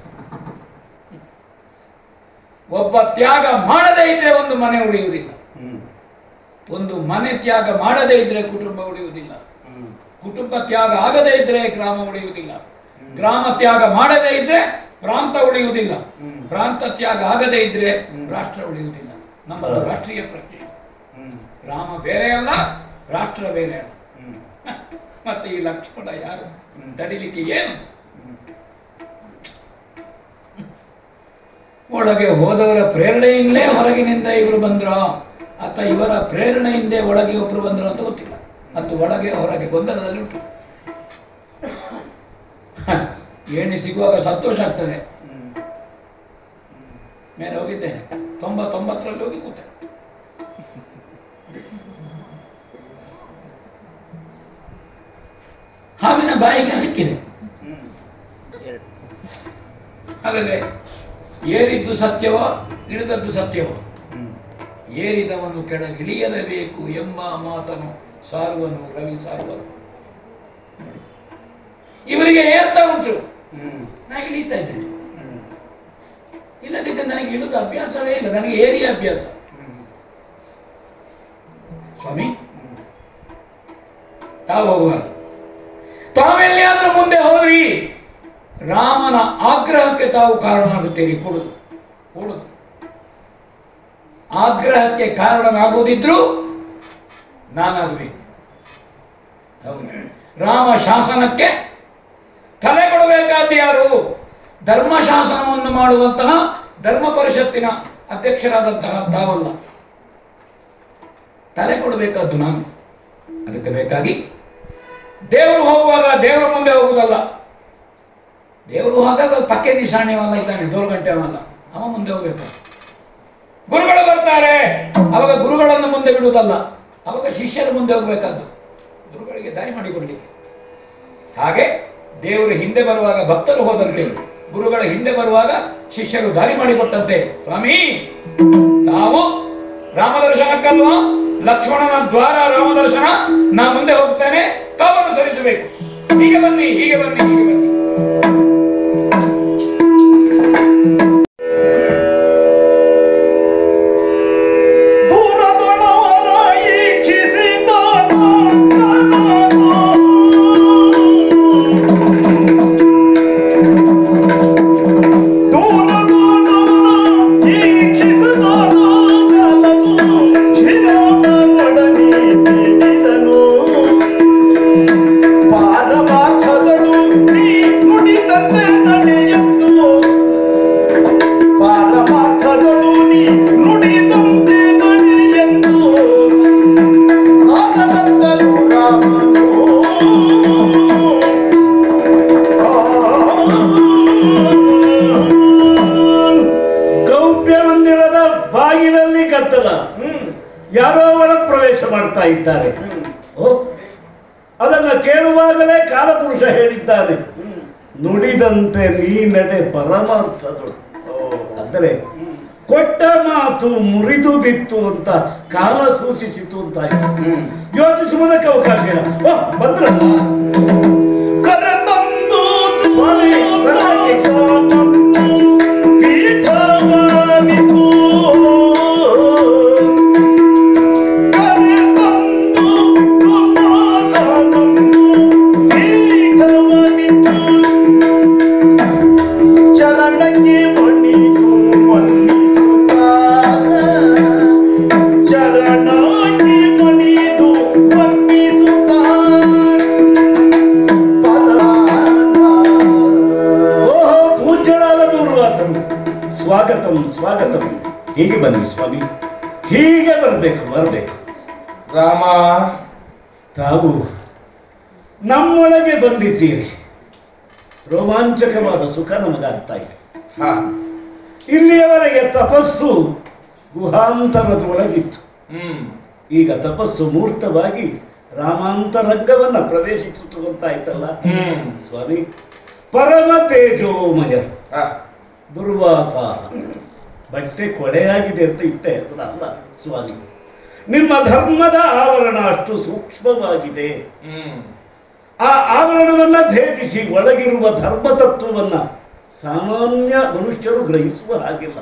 ಒಬ್ಬ ತ್ಯಾಗ ಮಾಡದೇ ಇದ್ರೆ ಒಂದು ಮನೆ ಉಳಿಯುವುದಿಲ್ಲ ಹ್ಮ್ ಒಂದು ಮನೆ ತ್ಯಾಗ ಮಾಡದೇ ಇದ್ರೆ ಕುಟುಂಬ ಉಳಿಯುವುದಿಲ್ಲ ಹ್ಮ್ ಕುಟುಂಬ ತ್ಯಾಗ ಆಗದೇ ಇದ್ರೆ ಗ್ರಾಮ ಉಳಿಯುವುದಿಲ್ಲ ಗ್ರಾಮ ತ್ಯಾಗ ಮಾಡದೇ ಇದ್ರೆ ಪ್ರಾಂತ ಉಳಿಯುವುದಿಲ್ಲ ಹ್ಮ್. ಪ್ರಾಂತ ತ್ಯಾಗ ಆಗದೇ ಇದ್ರೆ ರಾಷ್ಟ್ರ ಉಳಿಯುವುದಿಲ್ಲ ನಮ್ಮದು ರಾಷ್ಟ್ರೀಯ ಪ್ರಶ್ನೆ ಹ್ಮ್ ಗ್ರಾಮ ಬೇರೆ ಅಲ್ಲ ರಾಷ್ಟ್ರ ಬೇರೆ ಅಲ್ಲ ಹ್ಮ್ ಮತ್ತೆ ಈ ಲಕ್ಷ್ಮಣ ಯಾರು ತಡಿಲಿಕ್ಕೆ ಏನು ಒಳಗೆ ಹೋದವರ ಪ್ರೇರಣೆಯಿಂದಲೇ ಹೊರಗಿನಿಂದ ಇವರು ಬಂದ್ರ ಅತ್ತ ಇವರ ಪ್ರೇರಣೆಯಿಂದೇ ಒಳಗೆ ಒಬ್ರು ಬಂದ್ರು ಅಂತ ಗೊತ್ತಿಲ್ಲ ಮತ್ತು ಒಳಗೆ ಹೊರಗೆ ಗೊಂದಲದಲ್ಲಿ ಉಂಟು ಹ, ಏಣಿ ಸಿಗುವಾಗ ಸಂತೋಷ ಆಗ್ತದೆ ಮೇಲೆ ಹೋಗಿದ್ದೇನೆ ತೊಂಬತ್ತೊಂಬತ್ತರಲ್ಲಿ ಹೋಗಿ ಕೂತೆ ಹಾವಿನ ಬಾಯಿಗೆ ಸಿಕ್ಕಿದೆ ಹಾಗಾದ್ರೆ ಏರಿದ್ದು ಸತ್ಯವೋ ಇಳಿದದ್ದು ಸತ್ಯವೋ ಏರಿದವನು ಕೆಳಗಿಳಿಯಲೇಬೇಕು ಎಂಬ ಮಾತನು ಸಾರುವನು ರವಿ ಸಾರುವನು ನೋಡಿ. ಇವರಿಗೆ ಏರ್ತಾ ಉಂಟು ಹ್ಮ್ ನಾ ಇಳಿತಾ ಇದ್ದೇನೆ ಹ್ಮ್ ಇಲ್ಲದಿದ್ದರೆ ನನಗೆ ಇಳಿದ ಅಭ್ಯಾಸವೇ ಇಲ್ಲ ನನಗೆ ಏರಿಯ ಅಭ್ಯಾಸ ಸ್ವಾಮಿ ತಾವು ಹೋಗುವರು ತಾವೆಲ್ಲಿಯಾದ್ರೂ ಮುಂದೆ ಹೋದ್ರಿ ರಾಮನ ಆಗ್ರಹಕ್ಕೆ ತಾವು ಕಾರಣನಾಗುತ್ತೀರಿ ಕೊಡುದು ಕೊಡುದು ಆಗ್ರಹಕ್ಕೆ ಕಾರಣನಾಗುವುದಿದ್ರು ನಾನಾಗಬೇಕು ಹೌದು ರಾಮ ಶಾಸನಕ್ಕೆ ತಲೆ ಕೊಡಬೇಕಾದ ಯಾರು ಧರ್ಮ ಶಾಸನವನ್ನು ಮಾಡುವಂತಹ ಧರ್ಮ ಪರಿಷತ್ತಿನ ಅಧ್ಯಕ್ಷರಾದಂತಹ ತಾವಲ್ಲ ತಲೆ ಕೊಡಬೇಕಾದ್ದು ನಾನು ಅದಕ್ಕೆ ಬೇಕಾಗಿ ದೇವರು ಹೋಗುವಾಗ ದೇವರ ಮುಂದೆ ಹೋಗುವುದಲ್ಲ ದೇವರು ಹೋದಾಗ ಪಕ್ಕೆ ನಿಶಾಣಿಯವಲ್ಲ ಇದ್ದಾನೆ ದೋಲ್ಗಂಟೆ ಅವಲ್ಲ ಅವ ಮುಂದೆ ಹೋಗ್ಬೇಕು ಗುರುಗಳು ಬರ್ತಾರೆ ಅವಾಗ ಗುರುಗಳನ್ನು ಮುಂದೆ ಬಿಡುವುದಲ್ಲ ಅವಾಗ ಶಿಷ್ಯರ ಮುಂದೆ ಹೋಗ್ಬೇಕಾದ್ದು ಗುರುಗಳಿಗೆ ದಾರಿ ಮಾಡಿಕೊಡ್ಲಿಕ್ಕೆ ಹಾಗೆ ದೇವರು ಹಿಂದೆ ಬರುವಾಗ ಭಕ್ತರು ಹೋದಂತೆ ಗುರುಗಳ ಹಿಂದೆ ಬರುವಾಗ ಶಿಷ್ಯರು ದಾರಿ ಮಾಡಿಕೊಟ್ಟಂತೆ ಸ್ವಾಮಿ ತಾವು ರಾಮದರ್ಶನಕ್ಕಲ್ವಾ ಲಕ್ಷ್ಮಣನ ದ್ವಾರ ರಾಮದರ್ಶನ ನಾ ಮುಂದೆ ಹೋಗ್ತೇನೆ ತಾವನ್ನು ಸರಿಸಬೇಕು ಹೀಗೆ ಬನ್ನಿ ಹೀಗೆ ಬನ್ನಿ ಹೀಗೆ ಬನ್ನಿ ದೂರದೊಳವರ ಈಕ್ಷಿಸಿದಾನ ದೂರದೊಳವರ ಈಕ್ಷಿಸಿದಾನ ಕಾಲನು ಶ್ರೀರಾಮನೊಡನೆ ಬೇಡಿದನು ಪಾರಮಾರ್ಥದಳು ನೀ ನುಡಿದಂತೆ ನಡೆಯಂದು ಪಾರಮಾರ್ಥದಳು ನೀ ನುಡಿದಂತೆ ನಡೆಯೆಂದು ಸಾಗದಂತಲು ರಾಮನು ಗೌಪ್ಯ ಮಂದಿರದ ಬಾಗಿಲಲ್ಲಿ ಕತ್ತಲ ಯಾರೋ ಒಳ ಪ್ರವೇಶ ಮಾಡ್ತಾ ಇದ್ದಾರೆ ಓ ಅದನ್ನ ಕೇಳುವಾಗಲೇ ಕಾಲಪುರುಷ ಹೇಳಿದ್ದಾನೆ ನುಡಿದಂತೆ ನೀ ನಡೆ ಪರಮಾರ್ಥದಳು ಅಂದರೆ ಕೊಟ್ಟ ಮಾತು ಮುರಿದು ಬಿತ್ತು ಅಂತ ಕಾಲ ಸೂಚಿಸಿತು ಅಂತ ಆಯ್ತು ಯೋಚಿಸುವುದಕ್ಕೆ ಅವಕಾಶ ಇಲ್ಲ ಓ ಬಂದ್ರಲ್ಲ ಕರೆತಂದು ಸ್ವಾಮಿ, ದಾಸನನ್ನು ಪೀಠಗಾನಿತು. ಕರೆತಂದು ದಾಸನನ್ನು ಪೀಠವನಿತು. ಚರಣಕ್ಕೆ ಮಣಿದು ಮನ್ನಿಸುತ್ತ ಚರಣಕ್ಕೆ ಮಣಿದು ಮನ್ನಿಸುತ್ತ ಓಹೋ ಪೂಜ್ಯರಾದ ದೂರ್ವಾಸರು ಸ್ವಾಗತಂ ಸ್ವಾಗತಂ ಹೀಗೆ ಬನ್ನಿ ಸ್ವಾಮಿ ಹೀಗೆ ಬರಬೇಕು ಬರಬೇಕು ರಾಮ ತಾವು ನಮ್ಮೊಳಗೆ ಬಂದಿದ್ದೀರಿ ರೋಮಾಂಚಕವಾದ ಸುಖ ನಮಗಾಗ್ತಾ ಇದೆ ಹಾ ಇಲ್ಲಿಯವರೆಗೆ ತಪಸ್ಸು ಗುಹಾಂತರದ ಒಳಗಿತ್ತು ಹ್ಮ್ ಈಗ ತಪಸ್ಸು ಮೂರ್ತವಾಗಿ ರಾಮಾಂತರಂಗವನ್ನ ಪ್ರವೇಶಿಸುತ್ತು ಅಂತ ಆಯ್ತಲ್ಲ ಹ್ಮ್ ಸ್ವಾಮಿ ಪರಮ ತೇಜೋಮಯ ಹಾ. ದುರ್ವಾಸ ಬಟ್ಟೆ ಕೊಳೆಯಾಗಿದೆ ಅಂತ ಇಟ್ಟ ಹೆಸರಲ್ಲ ಸ್ವಾಮಿ ನಿಮ್ಮ ಧರ್ಮದ ಆವರಣ ಅಷ್ಟು ಸೂಕ್ಷ್ಮವಾಗಿದೆ ಹ್ಮ್ ಆ ಆವರಣವನ್ನ ಭೇದಿಸಿ ಒಳಗಿರುವ ಧರ್ಮ ತತ್ವವನ್ನ ಸಾಮಾನ್ಯ ಮನುಷ್ಯರು ಗ್ರಹಿಸುವ ಹಾಗಿಲ್ಲ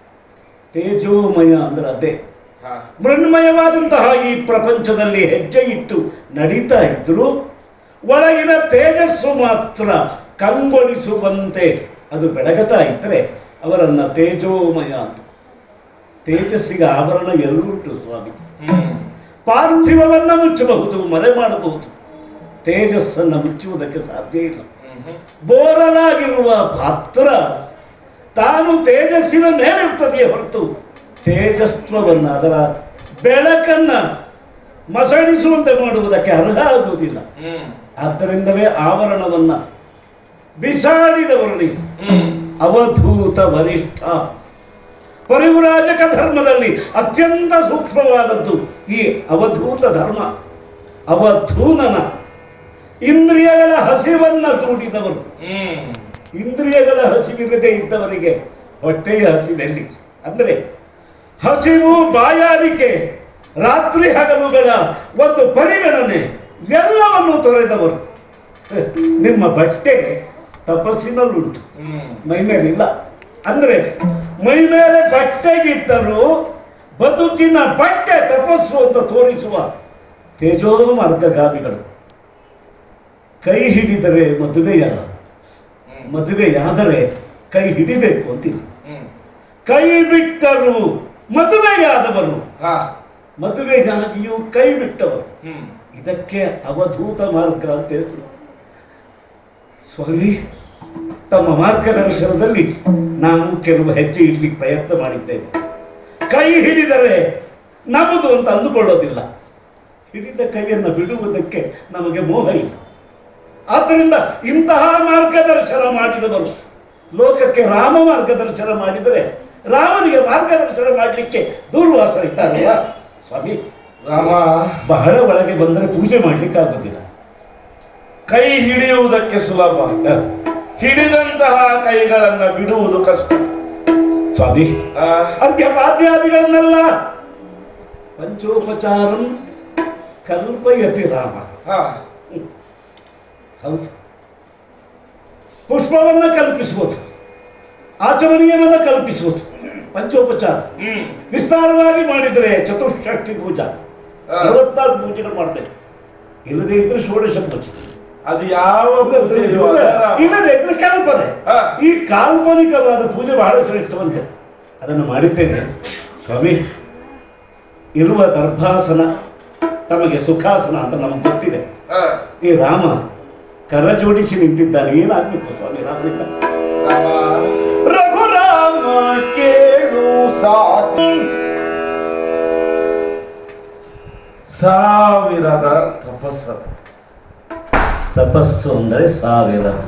ತೇಜೋಮಯ ಅಂದ್ರೆ ಅದೇ ಹಾ. ಮೃಣ್ಮಯವಾದಂತಹ ಈ ಪ್ರಪಂಚದಲ್ಲಿ ಹೆಜ್ಜೆ ಇಟ್ಟು ನಡೀತಾ ಇದ್ರು ಒಳಗಿನ ತೇಜಸ್ಸು ಮಾತ್ರ ಕಂಗೊಳಿಸುವಂತೆ ಅದು ಬೆಳಗತಾ ಇದ್ದರೆ ಅವರನ್ನ ತೇಜೋಮಯ ಅಂತ ತೇಜಸ್ಸಿಗೆ ಆವರಣ ಎಲ್ಲುಂಟು ಸ್ವಾಮಿ ಹ್ಮ್ ಪಾರ್ಥಿವವನ್ನ ಮುಚ್ಚಬಹುದು ಮರೆ ಮಾಡಬಹುದು ತೇಜಸ್ಸನ್ನು ಮುಚ್ಚುವುದಕ್ಕೆ ಸಾಧ್ಯ ಇಲ್ಲ ಹ್ಮ್ ಬೋರಲಾಗಿರುವ ಪಾತ್ರ ತಾನು ತೇಜಸ್ಸಿನ ಮೇಲಿರ್ತದೆಯೇ ಹೊರತು ತೇಜಸ್ತ್ವವನ್ನು ಅದರ ಬೆಳಕನ್ನ ಮಸಳಿಸುವಂತೆ ಮಾಡುವುದಕ್ಕೆ ಅರ್ಹ ಆಗುವುದಿಲ್ಲ ಹ್ಮ್ ಆದ್ದರಿಂದಲೇ ಆವರಣವನ್ನ ಬಿಸಾಡಿದವರು ನೀವು ಹ್ಮ್ ಅವಧೂತ ವರಿಷ್ಠ ಪರಿವ್ರಾಜಕ ಧರ್ಮದಲ್ಲಿ ಅತ್ಯಂತ ಸೂಕ್ಷ್ಮವಾದದ್ದು ಈ ಅವಧೂತ ಧರ್ಮ ಅವಧೂನನ ಇಂದ್ರಿಯಗಳ ಹಸಿವನ್ನ ತೂಡಿದವರು ಹ್ಮ್ ಇಂದ್ರಿಯಗಳ ಹಸಿವಿಲ್ಲದೆ ಇದ್ದವರಿಗೆ ಹೊಟ್ಟೆಯ ಹಸಿವೆಲ್ಲಿ ಅಂದರೆ ಹಸಿವು ಬಾಯಾರಿಕೆ ರಾತ್ರಿ ಹಗಲುಗಳ ಒಂದು ಪರಿಗಣನೆ ಎಲ್ಲವನ್ನು ತೊರೆದವರು ನಿಮ್ಮ ಬಟ್ಟೆ ತಪಸ್ಸಿನಲ್ಲುಂಟು ಹ್ಮ್ ಮೈ ಮೇಲಿಲ್ಲ ಅಂದ್ರೆ ಮೈ ಮೇಲೆ ಬಟ್ಟೆಗಿದ್ದರೂ ಬದುಕಿನ ಬಟ್ಟೆ ತಪಸ್ಸು ಅಂತ ತೋರಿಸುವ ತೇಜೋ ಮಾರ್ಗಗಾಮಿಗಳು ಕೈ ಹಿಡಿದರೆ ಮದುವೆಯಲ್ಲ ಹ್ಮ್ ಮದುವೆಯಾದರೆ ಕೈ ಹಿಡಿಬೇಕು ಅಂತಿಲ್ಲ ಹ್ಮ್ ಕೈ ಬಿಟ್ಟರು ಮದುವೆಯಾದವರು ಹಾ ಮದುವೆಗಾಗಿಯೂ ಕೈ ಬಿಟ್ಟವರು ಹ್ಮ್ ಇದಕ್ಕೆ ಅವಧೂತ ಮಾರ್ಗ ಅಂತ ಹೆಸರು ಸ್ವಾಮಿ ತಮ್ಮ ಮಾರ್ಗದರ್ಶನದಲ್ಲಿ ನಾವು ಕೆಲವು ಹೆಜ್ಜೆ ಇಡ್ಲಿಕ್ಕೆ ಪ್ರಯತ್ನ ಮಾಡಿದ್ದೇವೆ ಕೈ ಹಿಡಿದರೆ ನಮ್ಮದು ಅಂತ ಅಂದುಕೊಳ್ಳೋದಿಲ್ಲ ಹಿಡಿದ ಕೈಯನ್ನು ಬಿಡುವುದಕ್ಕೆ ನಮಗೆ ಮೋಹ ಇಲ್ಲ ಆದ್ದರಿಂದ ಇಂತಹ ಮಾರ್ಗದರ್ಶನ ಮಾಡಿದವರು ಲೋಕಕ್ಕೆ ರಾಮ ಮಾರ್ಗದರ್ಶನ ಮಾಡಿದರೆ ರಾಮನಿಗೆ ಮಾರ್ಗದರ್ಶನ ಮಾಡಲಿಕ್ಕೆ ದೂರ್ವಾಸರಿದ್ದಾರಲ್ಲ ಸ್ವಾಮಿ ರಾಮ ಬಹಳ ಒಳಗೆ ಬಂದರೆ ಪೂಜೆ ಮಾಡ್ಲಿಕ್ಕೆ ಆಗೋದಿಲ್ಲ ಕೈ ಹಿಡಿಯುವುದಕ್ಕೆ ಸುಲಭ ಹಿಡಿದಂತಹ ಕೈಗಳನ್ನ ಬಿಡುವುದು ಕಷ್ಟ ಸ್ವಾಮಿ ಆ, ಅಂತ್ಯಪಾದ್ಯಾದಿಗಳನ್ನೆಲ್ಲ ಪಂಚೋಪಚಾರಂ ಕಲ್ಪಯತಿ ರಾಮ ಹಾ ಹೌದು ಪುಷ್ಪವನ್ನ ಕಲ್ಪಿಸುವುದು ಆಚಮನೀಯವನ್ನ ಕಲ್ಪಿಸುವುದು ಪಂಚೋಪಚಾರ ಹ್ಮ್ ವಿಸ್ತಾರವಾಗಿ ಮಾಡಿದರೆ ಚತುಷ್ಷಷ್ಟಿ ಪೂಜಾ ಹಾ. ಅರವತ್ನಾಲ್ಕು ಪೂಜೆಗಳು ಮಾಡಬೇಕು ಇಲ್ಲದೆ ಇದ್ರೆ ಷೋಡಶ ಪೂಜೆ ಅದು ಯಾವ ಪೂಜೆಯು ಅದರ- ಇಲ್ಲದೆ ಇದ್ರೆ ಕಲ್ಪನೆ ಹಾ. ಈ ಕಾಲ್ಪನಿಕವಾದ ಪೂಜೆ ಬಹಳ ಶ್ರೇಷ್ಠವಂತೆ ಅದನ್ನು ಮಾಡಿದ್ದೇನೆ ಸ್ವಾಮಿ ಇರುವ ದರ್ಭಾಸನ ತಮಗೆ ಸುಖಾಸನ ಅಂತ ನಮಗೆ ಗೊತ್ತಿದೆ ಆ, ಈ ರಾಮ ಕರ ಜೋಡಿಸಿ ನಿಂತಿದ್ದಾನೆ ಏನಾಗ್ಬೇಕು ಸ್ವಾಮಿ ರಾಮನಿಂದ ರಾಮ ರಘುರಾಮ ಕೇಳು ಸಾಸಿ ಸಾವಿರದ ತಪಸ್ಸದು ತಪಸ್ಸು ಅಂದರೆ ಸಾವಿರದು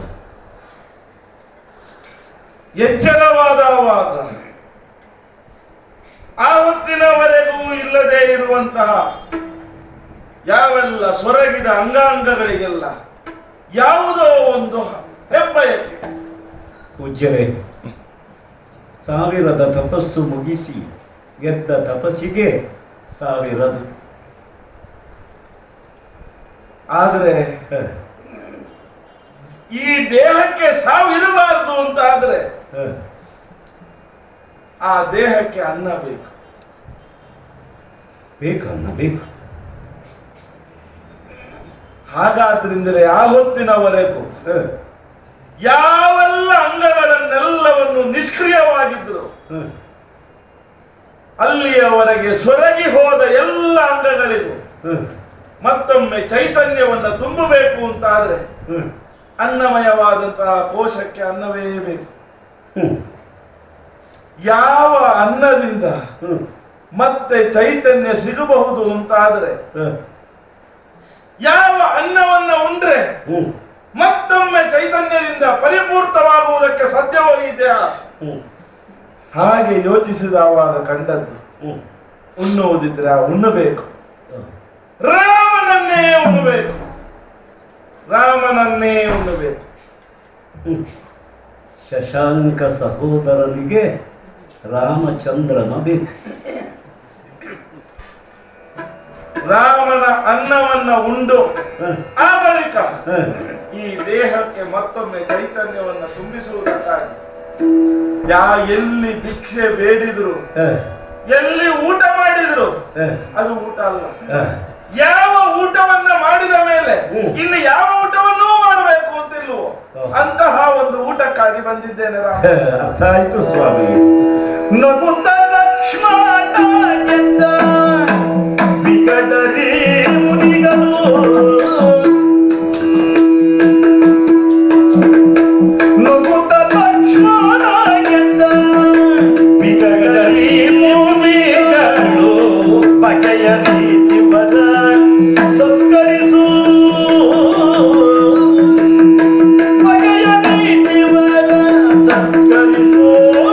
ಎಚ್ಚರವಾದವಾಗ ಆವತ್ತಿನವರೆಗೂ ಇಲ್ಲದೆ ಇರುವಂತಹ ಯಾವೆಲ್ಲ ಸೊರಗಿದ ಅಂಗಾಂಗಗಳಿಗೆಲ್ಲ ಯಾವುದೋ ಒಂದು ಹೆಬ್ಬಯಕೆ ಪೂಜ್ಯರೇ ಸಾವಿರದ ತಪಸ್ಸು ಮುಗಿಸಿ ಎದ್ದ ತಪಸ್ಸಿಗೆ ಸಾವಿರದು ಆದರೆ ಹ, ಈ ದೇಹಕ್ಕೆ ಸಾವಿರಬಾರದು ಅಂತ ಆದ್ರೆ ಹ. ಆ ದೇಹಕ್ಕೆ ಅನ್ನ ಬೇಕು ಬೇಕು ಅನ್ನ ಬೇಕು ಹಾಗಾದ್ರಿಂದಲೇ ಆ ಹೊತ್ತಿನವರೆಗೂ ಹ, ಯಾವೆಲ್ಲ ಅಂಗಗಳನ್ನೆಲ್ಲವನ್ನು ನಿಷ್ಕ್ರಿಯವಾಗಿದ್ರು ಹ, ಅಲ್ಲಿಯವರೆಗೆ ಸೊರಗಿ ಹೋದ ಎಲ್ಲ ಅಂಗಗಳಿಗೂ ಹ, ಮತ್ತೊಮ್ಮೆ ಚೈತನ್ಯವನ್ನ ತುಂಬಬೇಕು ಅಂತ ಆದ್ರೆ ಹ. ಅನ್ನಮಯವಾದಂತಹ ಕೋಶಕ್ಕೆ ಅನ್ನವೇ ಬೇಕು ಹ್ಮ್, ಯಾವ ಅನ್ನದಿಂದ ಹ್ಮ್, ಮತ್ತೆ ಚೈತನ್ಯ ಸಿಗಬಹುದು ಅಂತ ಆದ್ರೆ ಹ, ಯಾವ ಅನ್ನವನ್ನ ಉಂಡ್ರೆ ಹ್ಮ್, ಮತ್ತೊಮ್ಮೆ ಚೈತನ್ಯದಿಂದ ಪರಿಪೂರ್ಣವಾಗುವುದಕ್ಕೆ ಸಾಧ್ಯವೋ ಇದೆಯಾ ಹ್ಮ್, ಹಾಗೆ ಯೋಚಿಸಿದವಾಗ ಕಂಡದ್ದು ಹ್ಮ್. ಉಣ್ಣುವುದಿದ್ರೆ ಉಣ್ಣಬೇಕು ಹ. ರಾಮನನ್ನೇ ಉಣ್ಣಬೇಕು ರಾಮನನ್ನೇ ಉಣ್ಣಬೇಕು ಶಶಾಂಕ ಸಹೋದರನಿಗೆ ರಾಮಚಂದ್ರನ ಬೇಕು ರಾಮನ ಅನ್ನವನ್ನ ಉಂಡು ಹ, ಆ ಬಳಿಕ ಹ, ಈ ದೇಹಕ್ಕೆ ಮತ್ತೊಮ್ಮೆ ಚೈತನ್ಯವನ್ನ ತುಂಬಿಸುವುದಕ್ಕಾಗಿ ಯಾ ಎಲ್ಲಿ ಭಿಕ್ಷೆ ಬೇಡಿದ್ರು ಹ, ಎಲ್ಲಿ ಊಟ ಮಾಡಿದ್ರು ಹ, ಅದು ಊಟ ಅಲ್ಲ ಹ. ಯಾವ ಊಟವನ್ನ ಮಾಡಿದ ಮೇಲೆ ಹ್ಮ್. ಇನ್ನು ಯಾವ ಊಟವನ್ನೂ ಮಾಡಬೇಕು ಅಂತಿಲ್ವೋ ಹೌದು. ಅಂತಹ ಒಂದು ಊಟಕ್ಕಾಗಿ ಬಂದಿದ್ದೇನೆ ರಾಮ ಅರ್ಥ ಆಯ್ತು ಸ್ವಾಮಿ ನಗುತ್ತ ಲಕ್ಷ್ಮಣ ಎಂದ ವಿಕಟರಿ ಮುನಿಗಳು ನಗುತ್ತ ಲಕ್ಷ್ಮಣ ಎಂದ ವಿಕಟರಿ ಮುನಿಗಳು ಬಗೆಯ ರೀತಿ ಬರ ಸತ್ಕರಿಸು ಬಗೆಯ ರೀತಿ ಬರ ಸತ್ಕರಿಸು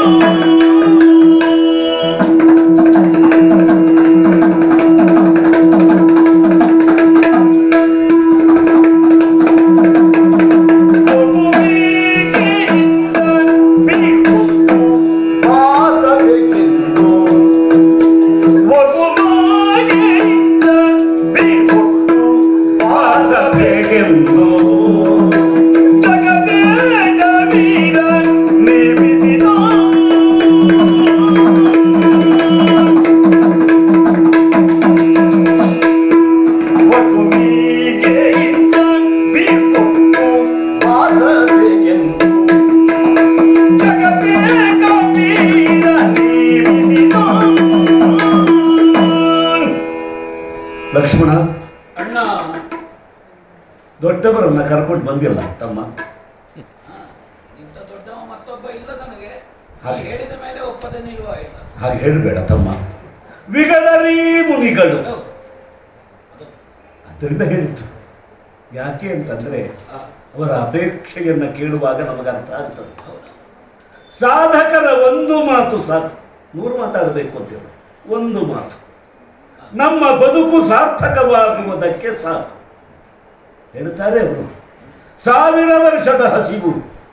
ಲಕ್ಷ್ಮಣ ಅಣ್ಣ ದೊಡ್ಡವರನ್ನ ಕರ್ಕೊಂಡು ಬಂದಿಲ್ಲ ತಮ್ಮ ಇಂಥ ದೊಡ್ಡವ ಮತ್ತೊಬ್ಬ ಇಲ್ಲ ನನಗೆ ಹಾಗೆ. ನೀ ಹೇಳಿದ ಮೇಲೆ ಒಪ್ಪದೆ ನಿಲ್ವ ಇಲ್ಲ ಹಾಗೆ ಹೇಳಬೇಡ ತಮ್ಮ ವಿಗಡರಿ ಮುನಿಗಳು ಹೌದು. ಅದು, ಅದರಿಂದ ಹೇಳಿದ್ದು ಯಾಕೆ ಅಂತಂದ್ರೆ ಆ, ಅವರ ಅಪೇಕ್ಷೆಯನ್ನ ಕೇಳುವಾಗ ನಮಗೆ ಅರ್ಥ ಆಗ್ತದೆ ಹೌದು. ಸಾಧಕರ ಒಂದು ಮಾತು ಸಾಕು ನೂರು ಮಾತಾಡಬೇಕು ಅಂತಿಲ್ಲ ಒಂದು ಮಾತು ನಮ್ಮ ಬದುಕು ಸಾರ್ಥಕವಾಗುವುದಕ್ಕೆ ಸಾಕು ಹೇಳ್ತಾರೆ ಅವರು ಸಾವಿರ ವರ್ಷದ ಹಸಿವು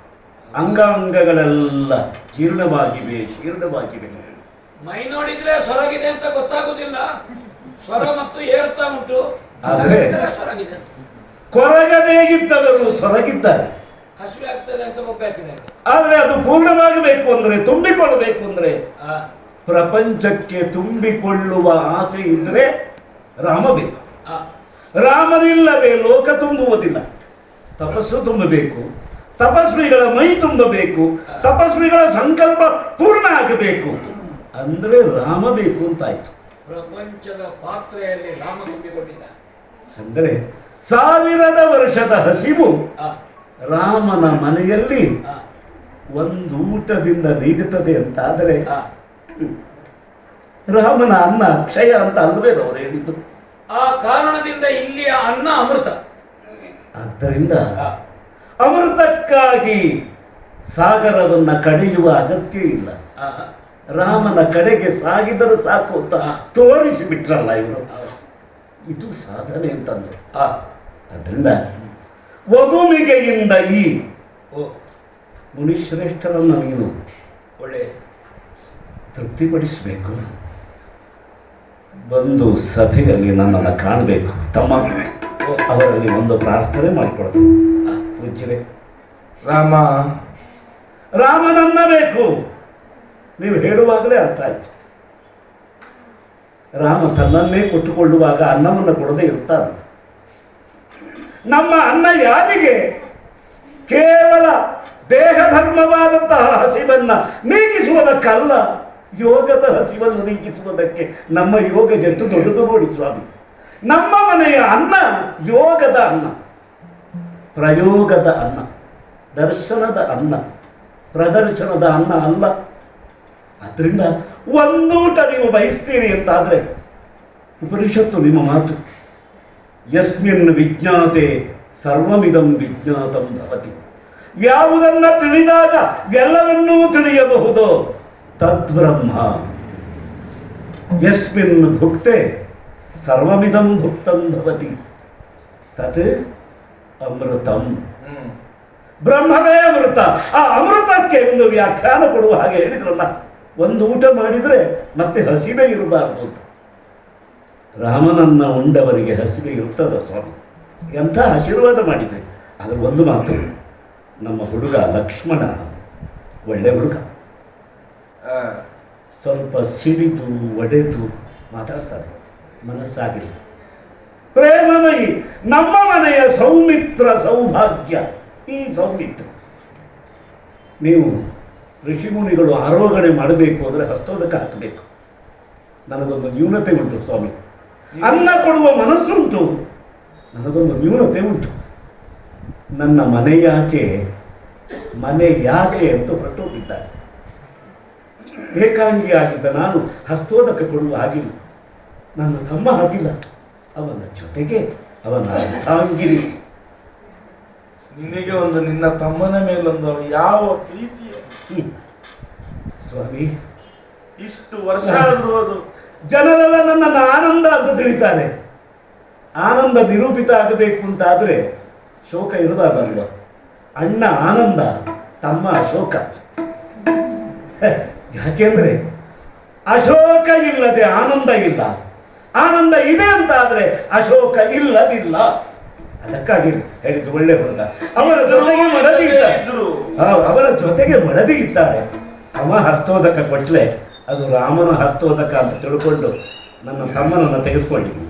ಅಂಗಾಂಗಗಳೆಲ್ಲ ಜೀರ್ಣವಾಗಿವೆ ಶೀರ್ಣವಾಗಿವೆ ಮೈ ನೋಡಿದ್ರೆ ಸೊರಗಿದೆ ಅಂತ ಗೊತ್ತಾಗುದಿಲ್ಲ ಸ್ವರ ಮತ್ತು ಏರ್ತಾ ಉಂಟು ಆದ್ರೆ- ಹಾಗಿದ್ರೆ ಸೊರಗಿದೆ ಕೊರಗದೇ ಇದ್ದವರು ಸೊರಗಿದ್ದಾರೆ ಹಸಿವೆ ಆಗ್ತದೆ ಅಂತ ಒಬ್ಬಾಕಿದೆ ಆದ್ರೆ ಅದು ಪೂರ್ಣವಾಗಬೇಕು ಅಂದ್ರೆ ತುಂಬಿಕೊಳ್ಳಬೇಕು ಅಂದ್ರೆ ಆ ಪ್ರಪಂಚಕ್ಕೆ ತುಂಬಿಕೊಳ್ಳುವ ಆಸೆ ಇದ್ರೆ ರಾಮ ಬೇಕು ಆ ರಾಮನಿಲ್ಲದೆ ಲೋಕ ತುಂಬುವುದಿಲ್ಲ ತಪಸ್ಸು ತುಂಬಬೇಕು ತಪಸ್ವಿಗಳ ಮೈ ತುಂಬಬೇಕು ತಪಸ್ವಿಗಳ ಸಂಕಲ್ಪ ಪೂರ್ಣ ಆಗಬೇಕು ಅಂದ್ರೆ ರಾಮ ಬೇಕು ಅಂತಾಯ್ತು ಪ್ರಪಂಚದ ಪಾತ್ರೆಯಲ್ಲಿ ರಾಮ ತುಂಬಿಕೊಂಡಿದ್ದ ಅಂದ್ರೆ ಸಾವಿರದ ವರ್ಷದ ಹಸಿವು ಆ ರಾಮನ ಮನೆಯಲ್ಲಿ ಆ ಒಂದು ಊಟದಿಂದ ನೀಗುತ್ತದೆ ಅಂತಾದರೆ ಆ ರಾಮನ ಅನ್ನ ಕ್ಷಯ ಅಂತ ಅಲ್ವೇ ಅವರು ಹೇಳಿದ್ದು ಆ ಕಾರಣದಿಂದ ಇಲ್ಲಿಯ ಅನ್ನ ಅಮೃತ ಆದ್ದರಿಂದ ಆ, ಅಮೃತಕ್ಕಾಗಿ ಸಾಗರವನ್ನ ಕಡಿಯುವ ಅಗತ್ಯ ಇಲ್ಲ ಆ, ರಾಮನ ಕಡೆಗೆ ಸಾಗಿದರೆ ಸಾಕು ಅಂತ ತೋರಿಸಿ ಬಿಟ್ರಲ್ಲ ಇವರು ಹೌದು. ಇದು ಸಾಧನೆ ಅಂತಂದ್ರು ಆ, ಅದರಿಂದ ಒಗುಮಿಗೆಯಿಂದ ಈ ಓ ಮುನಿಶ್ರೇಷ್ಠರನ್ನ ನೀನು ಒಳ್ಳೆ ತೃಪ್ತಿಪಡಿಸಬೇಕು ಬಂದು ಸಭೆಯಲ್ಲಿ ನನ್ನನ್ನು ಕಾಣಬೇಕು ತಮ್ಮ ಓ ಅವರಲ್ಲಿ ಒಂದು ಪ್ರಾರ್ಥನೆ ಮಾಡಿಕೊಡ್ತೀನಿ ಪೂಜ್ಯರೇ ರಾಮ ರಾಮನನ್ನ ಬೇಕು ನೀವು ಹೇಳುವಾಗಲೇ ಅರ್ಥ ಆಯ್ತು ರಾಮ ತನ್ನನ್ನೇ ಕೊಟ್ಟುಕೊಳ್ಳುವಾಗ ಅನ್ನವನ್ನು ಕೊಡದೆ ಇರ್ತಾನೆ ನಮ್ಮ ಅನ್ನ ಯಾರಿಗೆ ಕೇವಲ ದೇಹ ಧರ್ಮವಾದಂತಹ ಹಸಿವನ್ನ ನೀಗಿಸುವುದಕ್ಕಲ್ಲ ಯೋಗದ ಹಸಿವನ್ನು ನೀಗಿಸುವುದಕ್ಕೆ ನಮ್ಮ ಯೋಗ ಎಷ್ಟು ದೊಡ್ಡದು ನೋಡಿ ಸ್ವಾಮಿ ನಮ್ಮ ಮನೆಯ ಅನ್ನ ಯೋಗದ ಅನ್ನ ಪ್ರಯೋಗದ ಅನ್ನ ದರ್ಶನದ ಅನ್ನ ಪ್ರದರ್ಶನದ ಅನ್ನ ಅಲ್ಲ ಅದರಿಂದ ಒಂದೂಟ ನೀವು ಬಯಸ್ತೀರಿ ಅಂತಾದರೆ ಉಪನಿಷತ್ತು ನಿಮ್ಮ ಮಾತು ಯಸ್ಮಿನ್ ವಿಜ್ಞಾತೆ ಸರ್ವಮಿದಂ ವಿಜ್ಞಾತಂ ಭವತಿ ಯಾವುದನ್ನ ತಿಳಿದಾಗ ಎಲ್ಲವನ್ನೂ ತಿಳಿಯಬಹುದು ತದ್ಬ್ರಹ್ಮ ಯಸ್ಮಿನ್ ಭುಕ್ತೆ ಸರ್ವಮಿದಂ ಭುಕ್ತಂ ಭವತಿ ತತ್ ಅಮೃತಂ ಹ್ಮ್ ಬ್ರಹ್ಮವೇ ಅಮೃತ ಆ ಅಮೃತಕ್ಕೆ ಒಂದು ವ್ಯಾಖ್ಯಾನ ಕೊಡುವ ಹಾಗೆ ಹೇಳಿದ್ರಲ್ಲ ಒಂದು ಊಟ ಮಾಡಿದ್ರೆ ಮತ್ತೆ ಹಸಿವೆ ಇರಬಾರ್ದು ಅಂತ ರಾಮನನ್ನ ಉಂಡವರಿಗೆ ಹಸಿವೆ ಇರ್ತದ ಸ್ವಾಮಿ ಎಂಥ ಆಶೀರ್ವಾದ ಮಾಡಿದ್ರಿ ಅದ್ರ ಒಂದು ಮಾತು ನಮ್ಮ ಹುಡುಗ ಲಕ್ಷ್ಮಣ ಒಳ್ಳೆ ಹುಡುಗ ಆ, ಸ್ವಲ್ಪ ಸಿಡಿದು ಒಡೆದು ಮಾತಾಡ್ತಾರೆ ಮನಸ್ಸಾಗಿದೆ ಪ್ರೇಮಮಯಿ ನಮ್ಮ ಮನೆಯ ಸೌಮಿತ್ರ ಸೌಭಾಗ್ಯ ಈ ಸೌಮಿತ್ರ ನೀವು ಋಷಿಮುನಿಗಳು ಆರೋಹಣೆ ಮಾಡಬೇಕು ಅಂದರೆ ಹಸ್ತೋದಕ್ಕೆ ಹಾಕಬೇಕು ನನಗೊಂದು ನ್ಯೂನತೆ ಉಂಟು ಸ್ವಾಮಿ ಅನ್ನ ಕೊಡುವ ಮನಸ್ಸುಂಟು ನನಗೊಂದು ನ್ಯೂನತೆ ಉಂಟು ನನ್ನ ಮನೆಯಾಚೆ ಮನೆ ಯಾಕೆ ಅಂತ ಹೊರಟೋಗಿದ್ದಾರೆ ಏಕಾಂಗಿಯಾಗಿದ್ದ ನಾನು ಹಸ್ತೋದಕ ಕೊಡುವ ಹಾಗಿಲ್ಲ ನನ್ನ ತಮ್ಮ ಹಾಗಿಲ್ಲ ಅವನ ಜೊತೆಗೆ ಅವನ ಅರ್ಧಾಂಗಿರಿ ನಿನಗೆ ಒಂದು ನಿನ್ನ ತಮ್ಮನ ಮೇಲೊಂದು ಯಾವ ಪ್ರೀತಿಯ ಹ್ಮ್. ಸ್ವಾಮಿ ಇಷ್ಟು ವರ್ಷ ಆದ್ರೂ ಅದು ಜನರೆಲ್ಲ ನನ್ನನ್ನು ಆನಂದ ಅಂತ ತಿಳಿತಾರೆ ಆನಂದ ನಿರೂಪಿತ ಆಗಬೇಕು ಅಂತಾದ್ರೆ ಶೋಕ ಇರಬಾರ್ದಲ್ವ ಅಣ್ಣ ಆನಂದ ತಮ್ಮ ಅಶೋಕ ಹೆ, ಯಾಕೆಂದ್ರೆ ಅಶೋಕ ಇಲ್ಲದೆ ಆನಂದ ಇಲ್ಲ ಆನಂದ ಇದೆ ಅಂತ ಆದ್ರೆ ಅಶೋಕ ಇಲ್ಲದಿಲ್ಲ ಅದಕ್ಕಾಗಿ ಹೇಳಿದ್ದು ಒಳ್ಳೆ ಹುಡುಗ ಅವರ ಜೊತೆಗೆ ಮಡದಿ ಇದ್ದಾಳೆ ಇದ್ರು ಆ, ಅವರ ಜೊತೆಗೆ ಮಡದಿ ಇದ್ದಾಳೆ ಅವ ಹಸ್ತೋದಕ ಕೊಟ್ಲೆ ಅದು ರಾಮನ ಹಸ್ತೋದಕ ಅಂತ ತಿಳ್ಕೊಂಡು ನನ್ನ ತಮ್ಮನನ್ನು ತೆಗೆದುಕೊಂಡಿದ್ದೀನಿ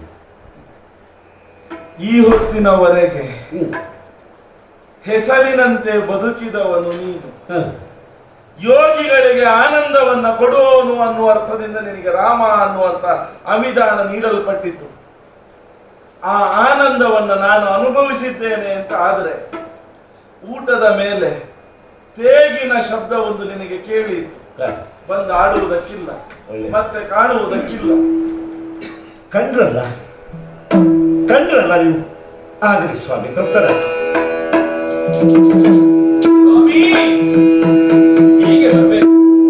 ಈ ಹೊತ್ತಿನವರೆಗೆ ಹ್ಮ್. ಹೆಸರಿನಂತೆ ಬದುಕಿದವನು ನೀನು ಹ. ಯೋಗಿಗಳಿಗೆ ಆನಂದವನ್ನ ಕೊಡುವವನು ಅನ್ನುವ ಅರ್ಥದಿಂದ ನಿನಗೆ ರಾಮ ಅನ್ನುವಂತ ಅಮಿದಾನ ನೀಡಲ್ಪಟ್ಟಿತ್ತು ಆ ಆನಂದವನ್ನ ನಾನು ಅನುಭವಿಸಿದ್ದೇನೆ ಅಂತ ಆದ್ರೆ ಊಟದ ಮೇಲೆ ತೇಗಿನ ಶಬ್ದ ಒಂದು ನಿನಗೆ ಕೇಳಿತು ಹ. ಬಂದು ಆಡುವುದಕ್ಕಿಲ್ಲ ಒಳ್ಳೆ. ಮತ್ತೆ ಕಾಣುವುದಕ್ಕಿಲ್ಲ ಕಂಡ್ರಲ್ಲ ಕಂಡ್ರಲ್ಲ ನೀವು ಆಗಲಿ ಸ್ವಾಮಿ ತೃಪ್ತರಾಯ್ತು ಸ್ವಾಮಿ ಹೀಗೆ ಬರ್ಬೇಕು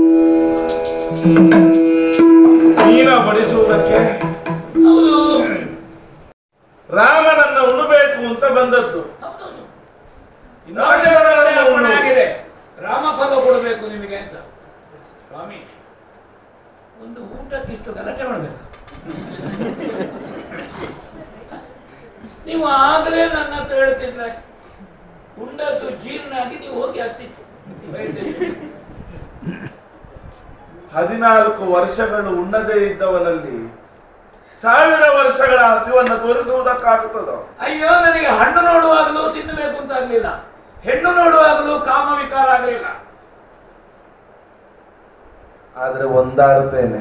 ನೀನ ಬಡಿಸುವುದಕ್ಕೆ ಹೌದು ರಾಮನನ್ನ ಉಣಬೇಕು ಅಂತ ಬಂದದ್ದು ಹೌದೌದು ಇನ್ನು ಲಕ್ಷ್ಮಣನನ್ನ ಅರ್ಪಣೆ ಉಣ್ಣು. ಆಗಿದೆ ರಾಮಫಲ ಕೊಡಬೇಕು ನಿಮಗೆ ಅಂತ ಸ್ವಾಮಿ ಒಂದು ಊಟಕ್ಕೆ ಇಷ್ಟು ಗಲಾಟೆ ಮಾಡಬೇಕು ನೀವು ಆಗಲೇ ನನ್ನ ಹತ್ರ ಹೇಳ್ತಿದ್ರೆ ಉಂಡದ್ದು ಜೀರ್ಣ ಆಗಿ ನೀವು ಹೋಗಿ ಆಗ್ತಿತ್ತು ಬೈತಿದ್ರು. ಹದಿನಾಲ್ಕು ವರ್ಷಗಳು ಉಣ್ಣದೇ ಇದ್ದವನಲ್ಲಿ ಸಾವಿರ ವರ್ಷಗಳ ಹಸಿವನ್ನ ತೋರಿಸುವುದಕ್ಕಾಗುತ್ತದ ಅಯ್ಯೋ ನನಗೆ ಹಣ್ಣು ನೋಡುವಾಗಲೂ ತಿನ್ನಬೇಕು ಅಂತ ಆಗ್ಲಿಲ್ಲ ಹೆಣ್ಣು ನೋಡುವಾಗಲೂ ಕಾಮ ವಿಕಾರ ಆಗಲಿಲ್ಲ ಆದ್ರೆ ಒಂದಾಡುತ್ತೇನೆ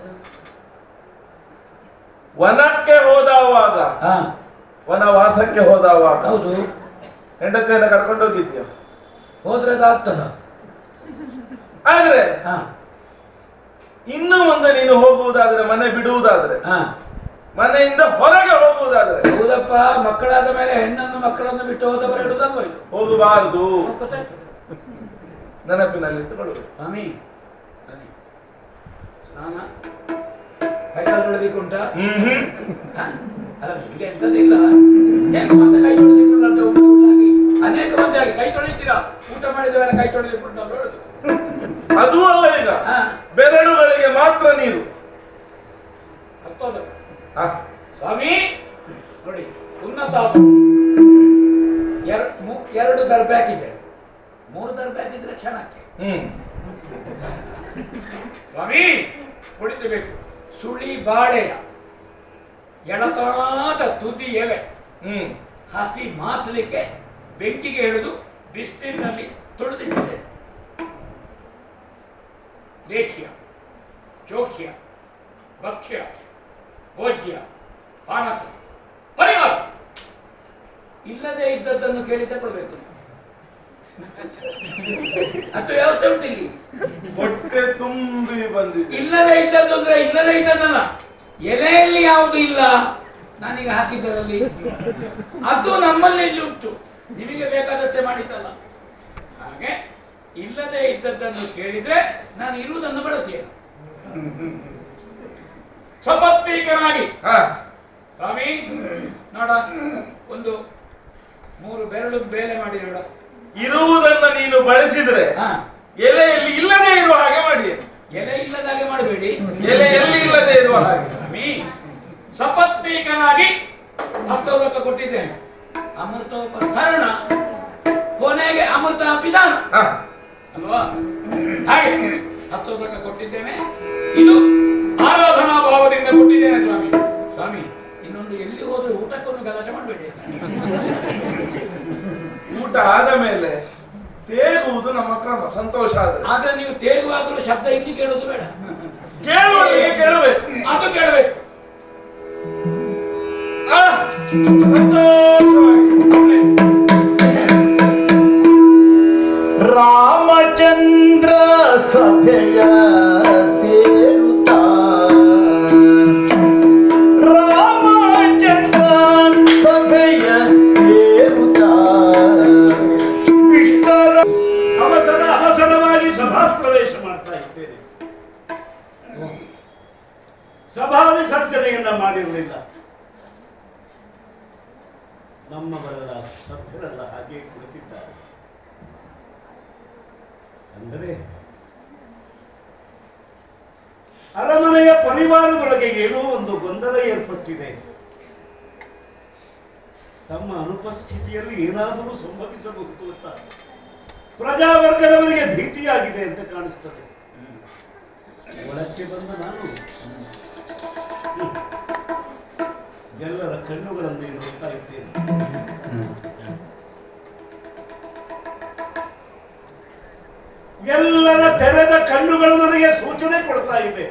ವನಕ್ಕೆ ಹೋದವಾಗ ಹಾ ವನವಾಸಕ್ಕೆ ಹೋದವಾಗ ಹೌದು ಹೆಂಡತಿಯನ್ನ ಕರ್ಕೊಂಡೋಗಿದ್ಯ ಹೋದ್ರೆ ಅದಾಗ್ತದ ಆದ್ರೆ ಹಾ ಇನ್ನು ಮುಂದೆ ನೀನು ಹೋಗುವುದಾದ್ರೆ ಮನೆ ಬಿಡುವುದಾದ್ರೆ ಹಾ ಮನೆಯಿಂದ ಹೊರಗೆ ಹೋಗುವುದಾದ್ರೆ ಹೌದಪ್ಪ ಮಕ್ಕಳಾದ ಮೇಲೆ ಹೆಣ್ಣನ್ನು ಮಕ್ಕಳನ್ನು ಬಿಟ್ಟು ಹೋದವರು ಹೇಳುದಲ್ವ ಇದು ಹೋಗಬಾರದು ಗೊತ್ತಾಯ್ತು? ನೆನಪಿನಲ್ಲಿಟ್ಟುಕೊಳ್ಳುವುದು ಸ್ವಾಮಿ ಬನ್ನಿ. ಸ್ನಾನ ಕೈಕಾಲು ತೊಳೆದಿಕ್ಕುಂಟ ಹ್ಮ್ ಅಲ್ಲ ನಿಮಗೆ ಎಂತದಿಲ್ಲ ಯಾಕೆ ಮತ್ತೆ ಕೈ ತೊಳೆದಿಕ್ಕುಂಟ ಅಂತ ಊಟ ಊಟಾಗಿ ಅನೇಕ ಮಂದಿ ಆಗಿ ಕೈ ತೊಳಿತೀರಾ ಊಟ ಮಾಡಿದ ಮೇಲೆ ಕೈ ತೊಳೆದಿಕ್ಕುಂಟ ಅಂತ ಹೇಳುದು ಅದೂ ಅಲ್ಲ ಈಗ ಹಾ ಬೆರಳುಗಳಿಗೆ ಮಾತ್ರ ನೀರು ಅರ್ಥದ ಆ, ಸ್ವಾಮಿ ನೋಡಿ ಉನ್ನತ ಎರಡು ಎರಡು ದರ್ಬ್ಯಾಕ್ ಇದೆ ಮೂರು ದರ್ಬ್ಯಾಕ್ ಇದ್ರೆ ಕ್ಷಣಕ್ಕೆ ಹ್ಮ್ ಸ್ವಾಮಿ ಕುಳಿತಬೇಕು ಸುಳಿ ಬಾಳೆಯ ಎಳತಾದ ತುದಿ ಎಲೆ ಹ್ಮ್ ಹಸಿ ಮಾಸಲಿಕ್ಕೆ ಬೆಂಕಿಗೆ ಹಿಡಿದು ಬಿಸಿಲಿನಲ್ಲಿ ತುಳಿದಿಟ್ಟಿದೆ ಲೇಖ್ಯ ಚೋಖ್ಯ ಭಕ್ಷ್ಯ ಭೋಜ್ಯ ಪಾನಕ ಪರಿವಾರ ಇಲ್ಲದೆ ಇದ್ದದ್ದನ್ನು ಕೇಳಿ ತಗೊಳ್ಬೇಕು ಅದು ವ್ಯವಸ್ಥೆ ಉಂಟು ಇಲ್ಲಿ ಹೊಟ್ಟೆ ತುಂಬಿ ಬಂದಿದೆ ಇಲ್ಲದೆ ಇದ್ದದ್ದು ಅಂದ್ರೆ ಇಲ್ಲದೆ ಇದ್ದದ್ದಲ್ಲ ಎಲೆಯಲ್ಲಿ ಯಾವುದು ಇಲ್ಲ ನಾನೀಗ ಹಾಕಿದ್ದರಲ್ಲಿ ಅದು ನಮ್ಮಲ್ಲಿ ಉಂಟು ನಿಮಗೆ ಬೇಕಾದಷ್ಟೇ ಮಾಡಿದ್ದಲ್ಲ ಹಾಗೆ ಇಲ್ಲದೆ ಇದ್ದದ್ದನ್ನು ಕೇಳಿದ್ರೆ ನಾನು ಇರುವುದನ್ನು ಬಳಸಿ ಸಪತ್ತೀಕನಾಗಿ ಹಾ ಸ್ವಾಮಿ ನೋಡ ಒಂದು ಮೂರು ಬೆರಳು ಬೇಲೆ ಮಾಡಿ ನೋಡ ಇರುವುದನ್ನ ನೀನು ಬಳಸಿದ್ರೆ ಹಾ ಎಲೆಯಲ್ಲಿ ಇಲ್ಲದೆ ಇರುವ ಹಾಗೆ ಮಾಡಿ ಎಲೆ ಇಲ್ಲದಾಗೆ ಮಾಡಬೇಡಿ ಎಲೆಯಲ್ಲಿ ಇಲ್ಲದೆ ಇರುವ ಹಾಗೆ ಸ್ವಾಮಿ ಸಪತ್ನೀಕನಾಗಿ ಹಸ್ತೋದಕ ಕೊಟ್ಟಿದ್ದೇನೆ ಅಮೃತೋಪಸ್ತರಣ ಕೊನೆಗೆ ಅಮೃತ ಪಿದಾನ ಹ. ಅಲ್ವಾ ಹಾಗೆ ಹಸ್ತೋದಕ ಕೊಟ್ಟಿದ್ದೇನೆ ಇದು ಆರಾಧನಾ ಭಾವದಿಂದ ಕೊಟ್ಟಿದ್ದೇನೆ ಸ್ವಾಮಿ ಸ್ವಾಮಿ ಇನ್ನೊಂದು ಎಲ್ಲಿ ಹೋದ್ರೆ ಊಟಕ್ಕೊಂದು ಗಲಾಟೆ ಮಾಡಬೇಡಿ ಊಟ ಆದ ಮೇಲೆ ತೇಗುವುದು ನಮ್ಮ ಕ್ರಮ ಸಂತೋಷ ಆದ್ರೆ ಆದ್ರೆ ನೀವು ತೇಗುವಾಗಲೂ ಶಬ್ದ ಇಲ್ಲಿ ಕೇಳೋದು ಬೇಡ ಕೇಳುವಲ್ಲಿಗೆ ಕೇಳಬೇಕು ಅದು ಕೇಳಬೇಕು ಆ, ಸಂತೋಷವಾಗಿ. ರಾಮಚಂದ್ರ ಸಭೆಯ ಸೇರುತ್ತ ರಾಮಚಂದ್ರ ಸಭೆಯ ಸೇರುತ್ತ ವಿಷ್ಣರ ಅವಸರ ಅವಸರವಾಗಿ ಸಭಾ ಪ್ರವೇಶ ಮಾಡ್ತಾ ಇದ್ದೇನೆ ಸಭಾ ವಿಸರ್ಜನೆಯನ್ನ ಮಾಡಿರಲಿಲ್ಲ ನಮ್ಮವರೆಲ್ಲ ಸಭ್ಯರೆಲ್ಲ ಹಾಗೆ ಕುಳಿತಿದ್ದಾರೆ ಅಂದರೆ ಅರಮನೆಯ ಪರಿವಾರದೊಳಗೆ ಏನೋ ಒಂದು ಗೊಂದಲ ಏರ್ಪಟ್ಟಿದೆ ತಮ್ಮ ಅನುಪಸ್ಥಿತಿಯಲ್ಲಿ ಏನಾದರೂ ಸಂಭವಿಸಬಹುದು ಅಂತ ಪ್ರಜಾವರ್ಗದವರಿಗೆ ಭೀತಿಯಾಗಿದೆ ಅಂತ ಕಾಣಿಸ್ತದೆ ಒಳಕ್ಕೆ ಬಂದ ನಾನು ಹ್ಮ್. ಎಲ್ಲರ ಕಣ್ಣುಗಳನ್ನು ನೋಡ್ತಾ ಇದ್ದೇನೆ ಎಲ್ಲರ ತೆರೆದ ಕಣ್ಣುಗಳು ನನಗೆ ಸೂಚನೆ ಕೊಡ್ತಾ ಇವೆ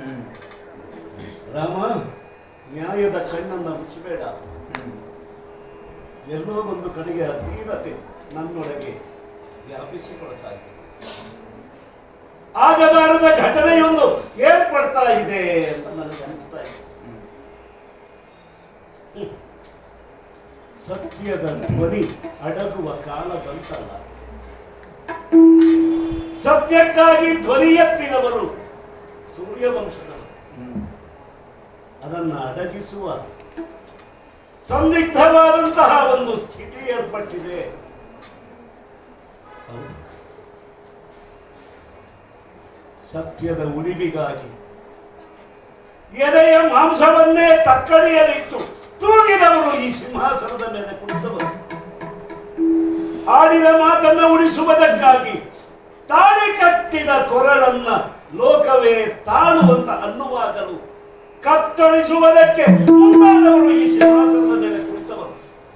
ರಾಮ ನ್ಯಾಯದ ಕಣ್ಣನ್ನ ಮುಚ್ಚಬೇಡ ಎಲ್ಲೋ ಒಂದು ಕಡೆಗೆ ಅಧೀನತೆ ನನ್ನೊಳಗೆ ವ್ಯಾಪಿಸಿಕೊಳ್ತಾ ಇದೆ ಆಗಬಾರದ ಘಟನೆಯೊಂದು ಏರ್ಪಡ್ತಾ ಇದೆ ಅಂತ ನನಗೆ ಅನಿಸ್ತಾ ಇದೆ ಹ್ಮ್. ಸತ್ಯದ ಧ್ವನಿ ಅಡಗುವ ಕಾಲ ಬಂತಲ್ಲ ಸತ್ಯಕ್ಕಾಗಿ ಧ್ವನಿ ಎತ್ತಿದವರು ಸೂರ್ಯವಂಶದವರು ಅದನ್ನು ಅಡಗಿಸುವ ಸಂದಿಗ್ಧವಾದಂತಹ ಒಂದು ಸ್ಥಿತಿ ಏರ್ಪಟ್ಟಿದೆ ಹೌದು. ಸತ್ಯದ ಉಳಿವಿಗಾಗಿ ಎದೆಯ ಮಾಂಸವನ್ನೇ ತಕ್ಕಡಿಯಲ್ಲಿಟ್ಟು ತೂಗಿದವರು ಈ ಸಿಂಹಾಸನದ ಮೇಲೆ ಕುಳಿತವರು ಆಡಿದ ಮಾತನ್ನ ಉಳಿಸುವುದಕ್ಕಾಗಿ ತಾಳಿ ಕಟ್ಟಿದ ಕೊರಳನ್ನ ಲೋಕವೇ ತಾಳುವಂತ ಅನ್ನುವಾಗಲು ಕತ್ತರಿಸುವುದಕ್ಕೆ ಮುಂದಾದವರು ಈ ಸಿಂಹಾಸನದ ಮೇಲೆ ಕುಳಿತವರು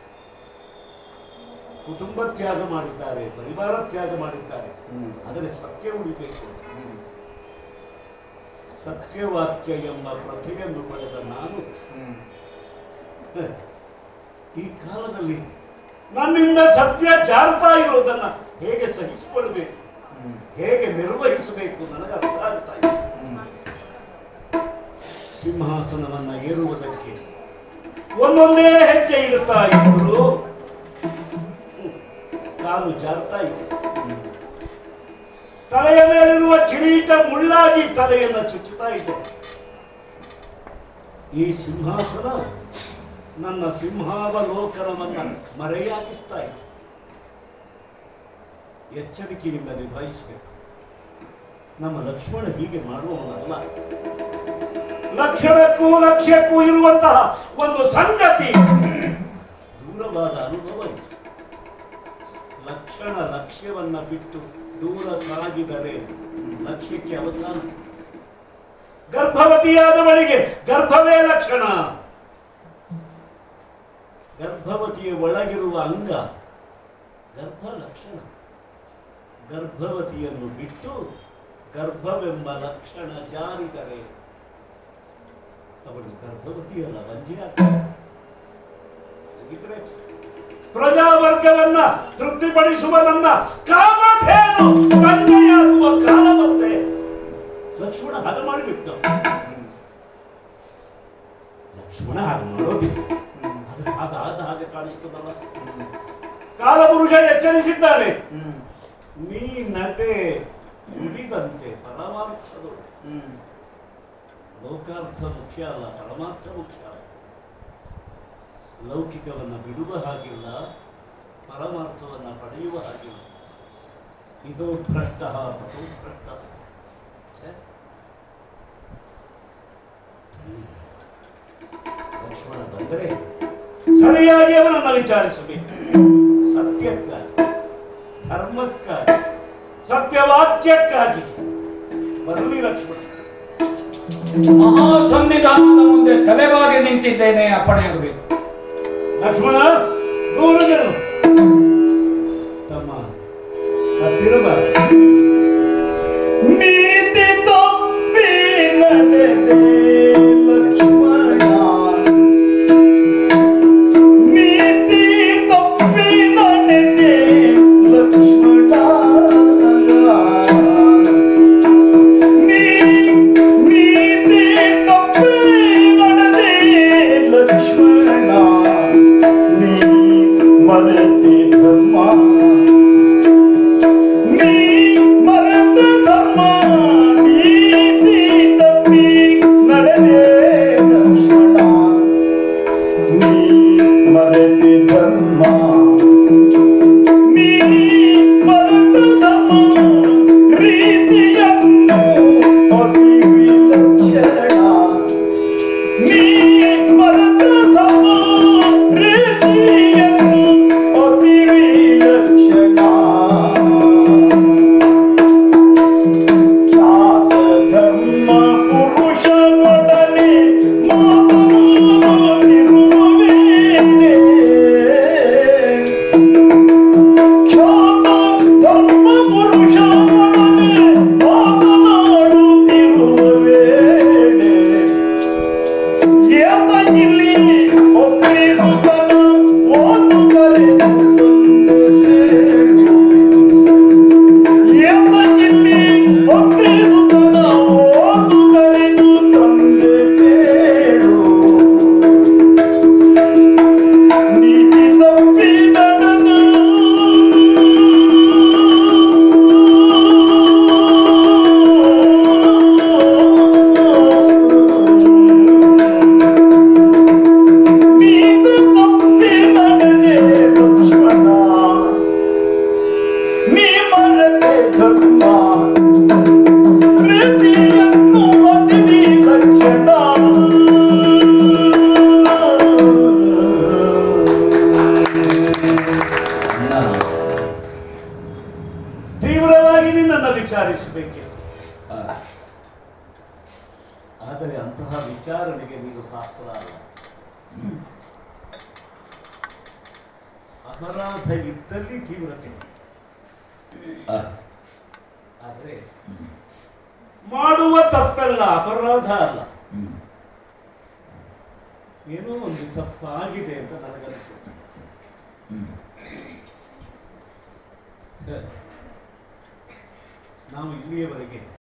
ಕುಟುಂಬ ತ್ಯಾಗ ಮಾಡಿದ್ದಾರೆ ಪರಿವಾರ ತ್ಯಾಗ ಮಾಡಿದ್ದಾರೆ ಆದರೆ ಸತ್ಯ ಉಳಿಬೇಕು ಸತ್ಯವಾಕ್ಯ ಎಂಬ ಪ್ರಥೆಯನ್ನು ಪಡೆದ ನಾನು ಹ, ಈ ಕಾಲದಲ್ಲಿ ನನ್ನಿಂದ ಸತ್ಯ ಜಾರ್ತಾ ಇರುವುದನ್ನ ಹೇಗೆ ಸಹಿಸಿಕೊಳ್ಬೇಕು ಹೇಗೆ ನಿರ್ವಹಿಸಬೇಕು ನನಗೆ ಅರ್ಥ ಆಗ್ತಾ ಇದೆ ಸಿಂಹಾಸನವನ್ನ ಏರುವುದಕ್ಕೆ ಒಂದೊಂದೇ ಹೆಜ್ಜೆ ಇಡುತ್ತಾ ಇದ್ರು ಹ್ಮ್, ಕಾಲು ಜಾರ್ತಾ ಇದೆ ತಲೆಯ ಮೇಲಿರುವ ಕಿರೀಟ ಮುಳ್ಳಾಗಿ ತಲೆಯನ್ನು ಚುಚ್ಚುತ್ತಾ ಇದೆ ಈ ಸಿಂಹಾಸನ ನನ್ನ ಸಿಂಹಾವಲೋಕನವನ್ನ ಮರೆಯಾಗಿಸ್ತಾ ಇದೆ ಎಚ್ಚರಿಕೆಯಿಂದ ನಿಭಾಯಿಸಬೇಕು ನಮ್ಮ ಲಕ್ಷ್ಮಣ ಹೀಗೆ ಮಾಡುವವನಲ್ಲ ಲಕ್ಷಣಕ್ಕೂ ಲಕ್ಷ್ಯಕ್ಕೂ ಇರುವಂತಹ ಒಂದು ಸಂಗತಿ ದೂರವಾದ ಅನುಭವ ಇದು ಲಕ್ಷಣ ಲಕ್ಷ್ಯವನ್ನ ಬಿಟ್ಟು ದೂರ ಸಾಗಿದರೆ ಲಕ್ಷ್ಯಕ್ಕೆ ಅವಸಾನ ಗರ್ಭವತಿಯಾದವಳಿಗೆ ಗರ್ಭವೇ ಲಕ್ಷಣ ಗರ್ಭವತಿಯ ಒಳಗಿರುವ ಅಂಗ ಗರ್ಭ ಲಕ್ಷಣ ಗರ್ಭವತಿಯನ್ನು ಬಿಟ್ಟು ಗರ್ಭವೆಂಬ ಲಕ್ಷಣ ಜಾರಿದರೆ ಅವಳು ಗರ್ಭವತಿಯಲ್ಲ ವಂಜೆ ಆಗ್ತಾಳೆ. ಹಾಗಿದ್ರೆ ಪ್ರಜಾವರ್ಗವನ್ನ ತೃಪ್ತಿಪಡಿಸುವ ನನ್ನ ಕಾಮಧೇನು ಕನ್ಯೆಯಾಗುವ ಕಾಲ ಬಂತೆ ಲಕ್ಷ್ಮಣ ಹಾಗೆ ಮಾಡಿಬಿಟ್ಟು ಲಕ್ಷ್ಮಣ ಹಾಗೆ ಮಾಡೋದಿಲ್ಲ ಆದ್ರೆ ಹಾಗಾದ ಹಾಗೆ ಕಾಣಿಸ್ತದಲ್ಲ ಕಾಲಪುರುಷ ಎಚ್ಚರಿಸಿದ್ದಾನೆ ನೀ ನಡೆ ನುಡಿದಂತೆ ಪರಮಾರ್ಥದು ಲೋಕಾರ್ಥ ಮುಖ್ಯ ಅಲ್ಲ ಪರಮಾರ್ಥ ಮುಖ್ಯ ಲೌಕಿಕವನ್ನ ಬಿಡುವ ಹಾಗಿಲ್ಲ ಪರಮಾರ್ಥವನ್ನು ಪಡೆಯುವ ಹಾಗಿಲ್ಲ ಇದು ಭ್ರಷ್ಟ ತಥೋ ಭ್ರಷ್ಟ ಛೆ. ಹ್ಮ್. ಲಕ್ಷ್ಮಣ ಬಂದರೆ ಸರಿಯಾಗಿ ಅವನನ್ನು ವಿಚಾರಿಸಬೇಕು ಸತ್ಯಕ್ಕಾಗಿ ಧರ್ಮಕ್ಕಾಗಿ ಸತ್ಯವಾಕ್ಯಕ್ಕಾಗಿ ಬರಲಿ ಲಕ್ಷ್ಮಣ ಮಹಾಸನ್ನಿಧಾನದ ಮುಂದೆ ತಲೆಬಾಗಿ ನಿಂತಿದ್ದೇನೆ ಅಪ್ಪಣೆಯಾಗಬೇಕು ಲಕ್ಷ್ಮಣ ದೂರದನು ತಮ್ಮ ಹತ್ತಿರಬಾರದು ನೀತಿ ತಪ್ಪಿ ನಡೆದೆ ಲಕ್ಷ್ಮಣ ನೀತಿ ತಪ್ಪಿ ನಡೆದೆ ಲಕ್ಷ್ಮಣ ನೀ ನೀತಿ ತಪ್ಪಿ ನಡೆದೆ ಲಕ್ಷ್ಮಣ ನೀ ಮರೆತಿ ಧರ್ಮ ನೀ ಮರೆತ ಧರ್ಮ ನೀತಿ ತಪ್ಪಿ ನಡೆದೆ ಲಕ್ಷ್ಮಣ ನೀ ಮರೆತಿ ಧರ್ಮ ನೀ ಮರೆತ ಧರ್ಮ ರೀತಿಯನ್ನು ಅತಿ ವಿಲಕ್ಷಣ ನೀ ಮರೆತ ಧರ್ಮ ರೀತಿಯನ್ನು ಅತಿ ವಿಲಕ್ಷಣ ಖ್ಯಾತ ಧರ್ಮ ಪುರುಷನೊಡನೆ ಮಾತನಾಡುತ್ತಿರುವ ವೇಳೆ ಖ್ಯಾತ ಧರ್ಮ ಪುರುಷನೊಡನೆ ಮಾತನಾಡುತ್ತಿರುವ ವೇಳೆ ಏತ ಇಲ್ಲಿ ಒಪ್ಪಿಸುತ್ತನ ಓದು ಕರೆದು ತಂದೆ ಬೇಡು ಏತಕ್ಕಿಲ್ಲಿ ಒತ್ರಿಸುತ್ತನ ಓದು ಕರೆದು ತಂದೆ ಬೇಡು ನೀತಿ ತಪ್ಪಿ ನಡೆದು ನೀತಿ ತಪ್ಪಿ ನಡೆದೆ ಲಕ್ಷ್ಮಣ ನೀ ಮರತೆ ಧರ್ಮ ಪ್ರೀತಿಯನ್ನು ಅತಿಥಿ ಲಕ್ಷಣ ತೀವ್ರವಾಗಿ ನಿನ್ನನ್ನು ವಿಚಾರಿಸಬೇಕಿತ್ತು ಆದರೆ ಅಂತಹ ವಿಚಾರಣೆಗೆ ನೀನು ಪಾತ್ರ ಅಲ್ಲ ಅಪರಾಧ ಇದ್ದಲ್ಲಿ ತೀವ್ರತೆ ಆದರೆ ಮಾಡುವ ತಪ್ಪೆಲ್ಲ ಅಪರಾಧ ಅಲ್ಲ ಏನೋ ಒಂದು ತಪ್ಪಾಗಿದೆ ಅಂತ ನನಗನ್ನಿಸುತ್ತೆ ಸರಿ. ನಾವು ಇಲ್ಲಿಯವರೆಗೆ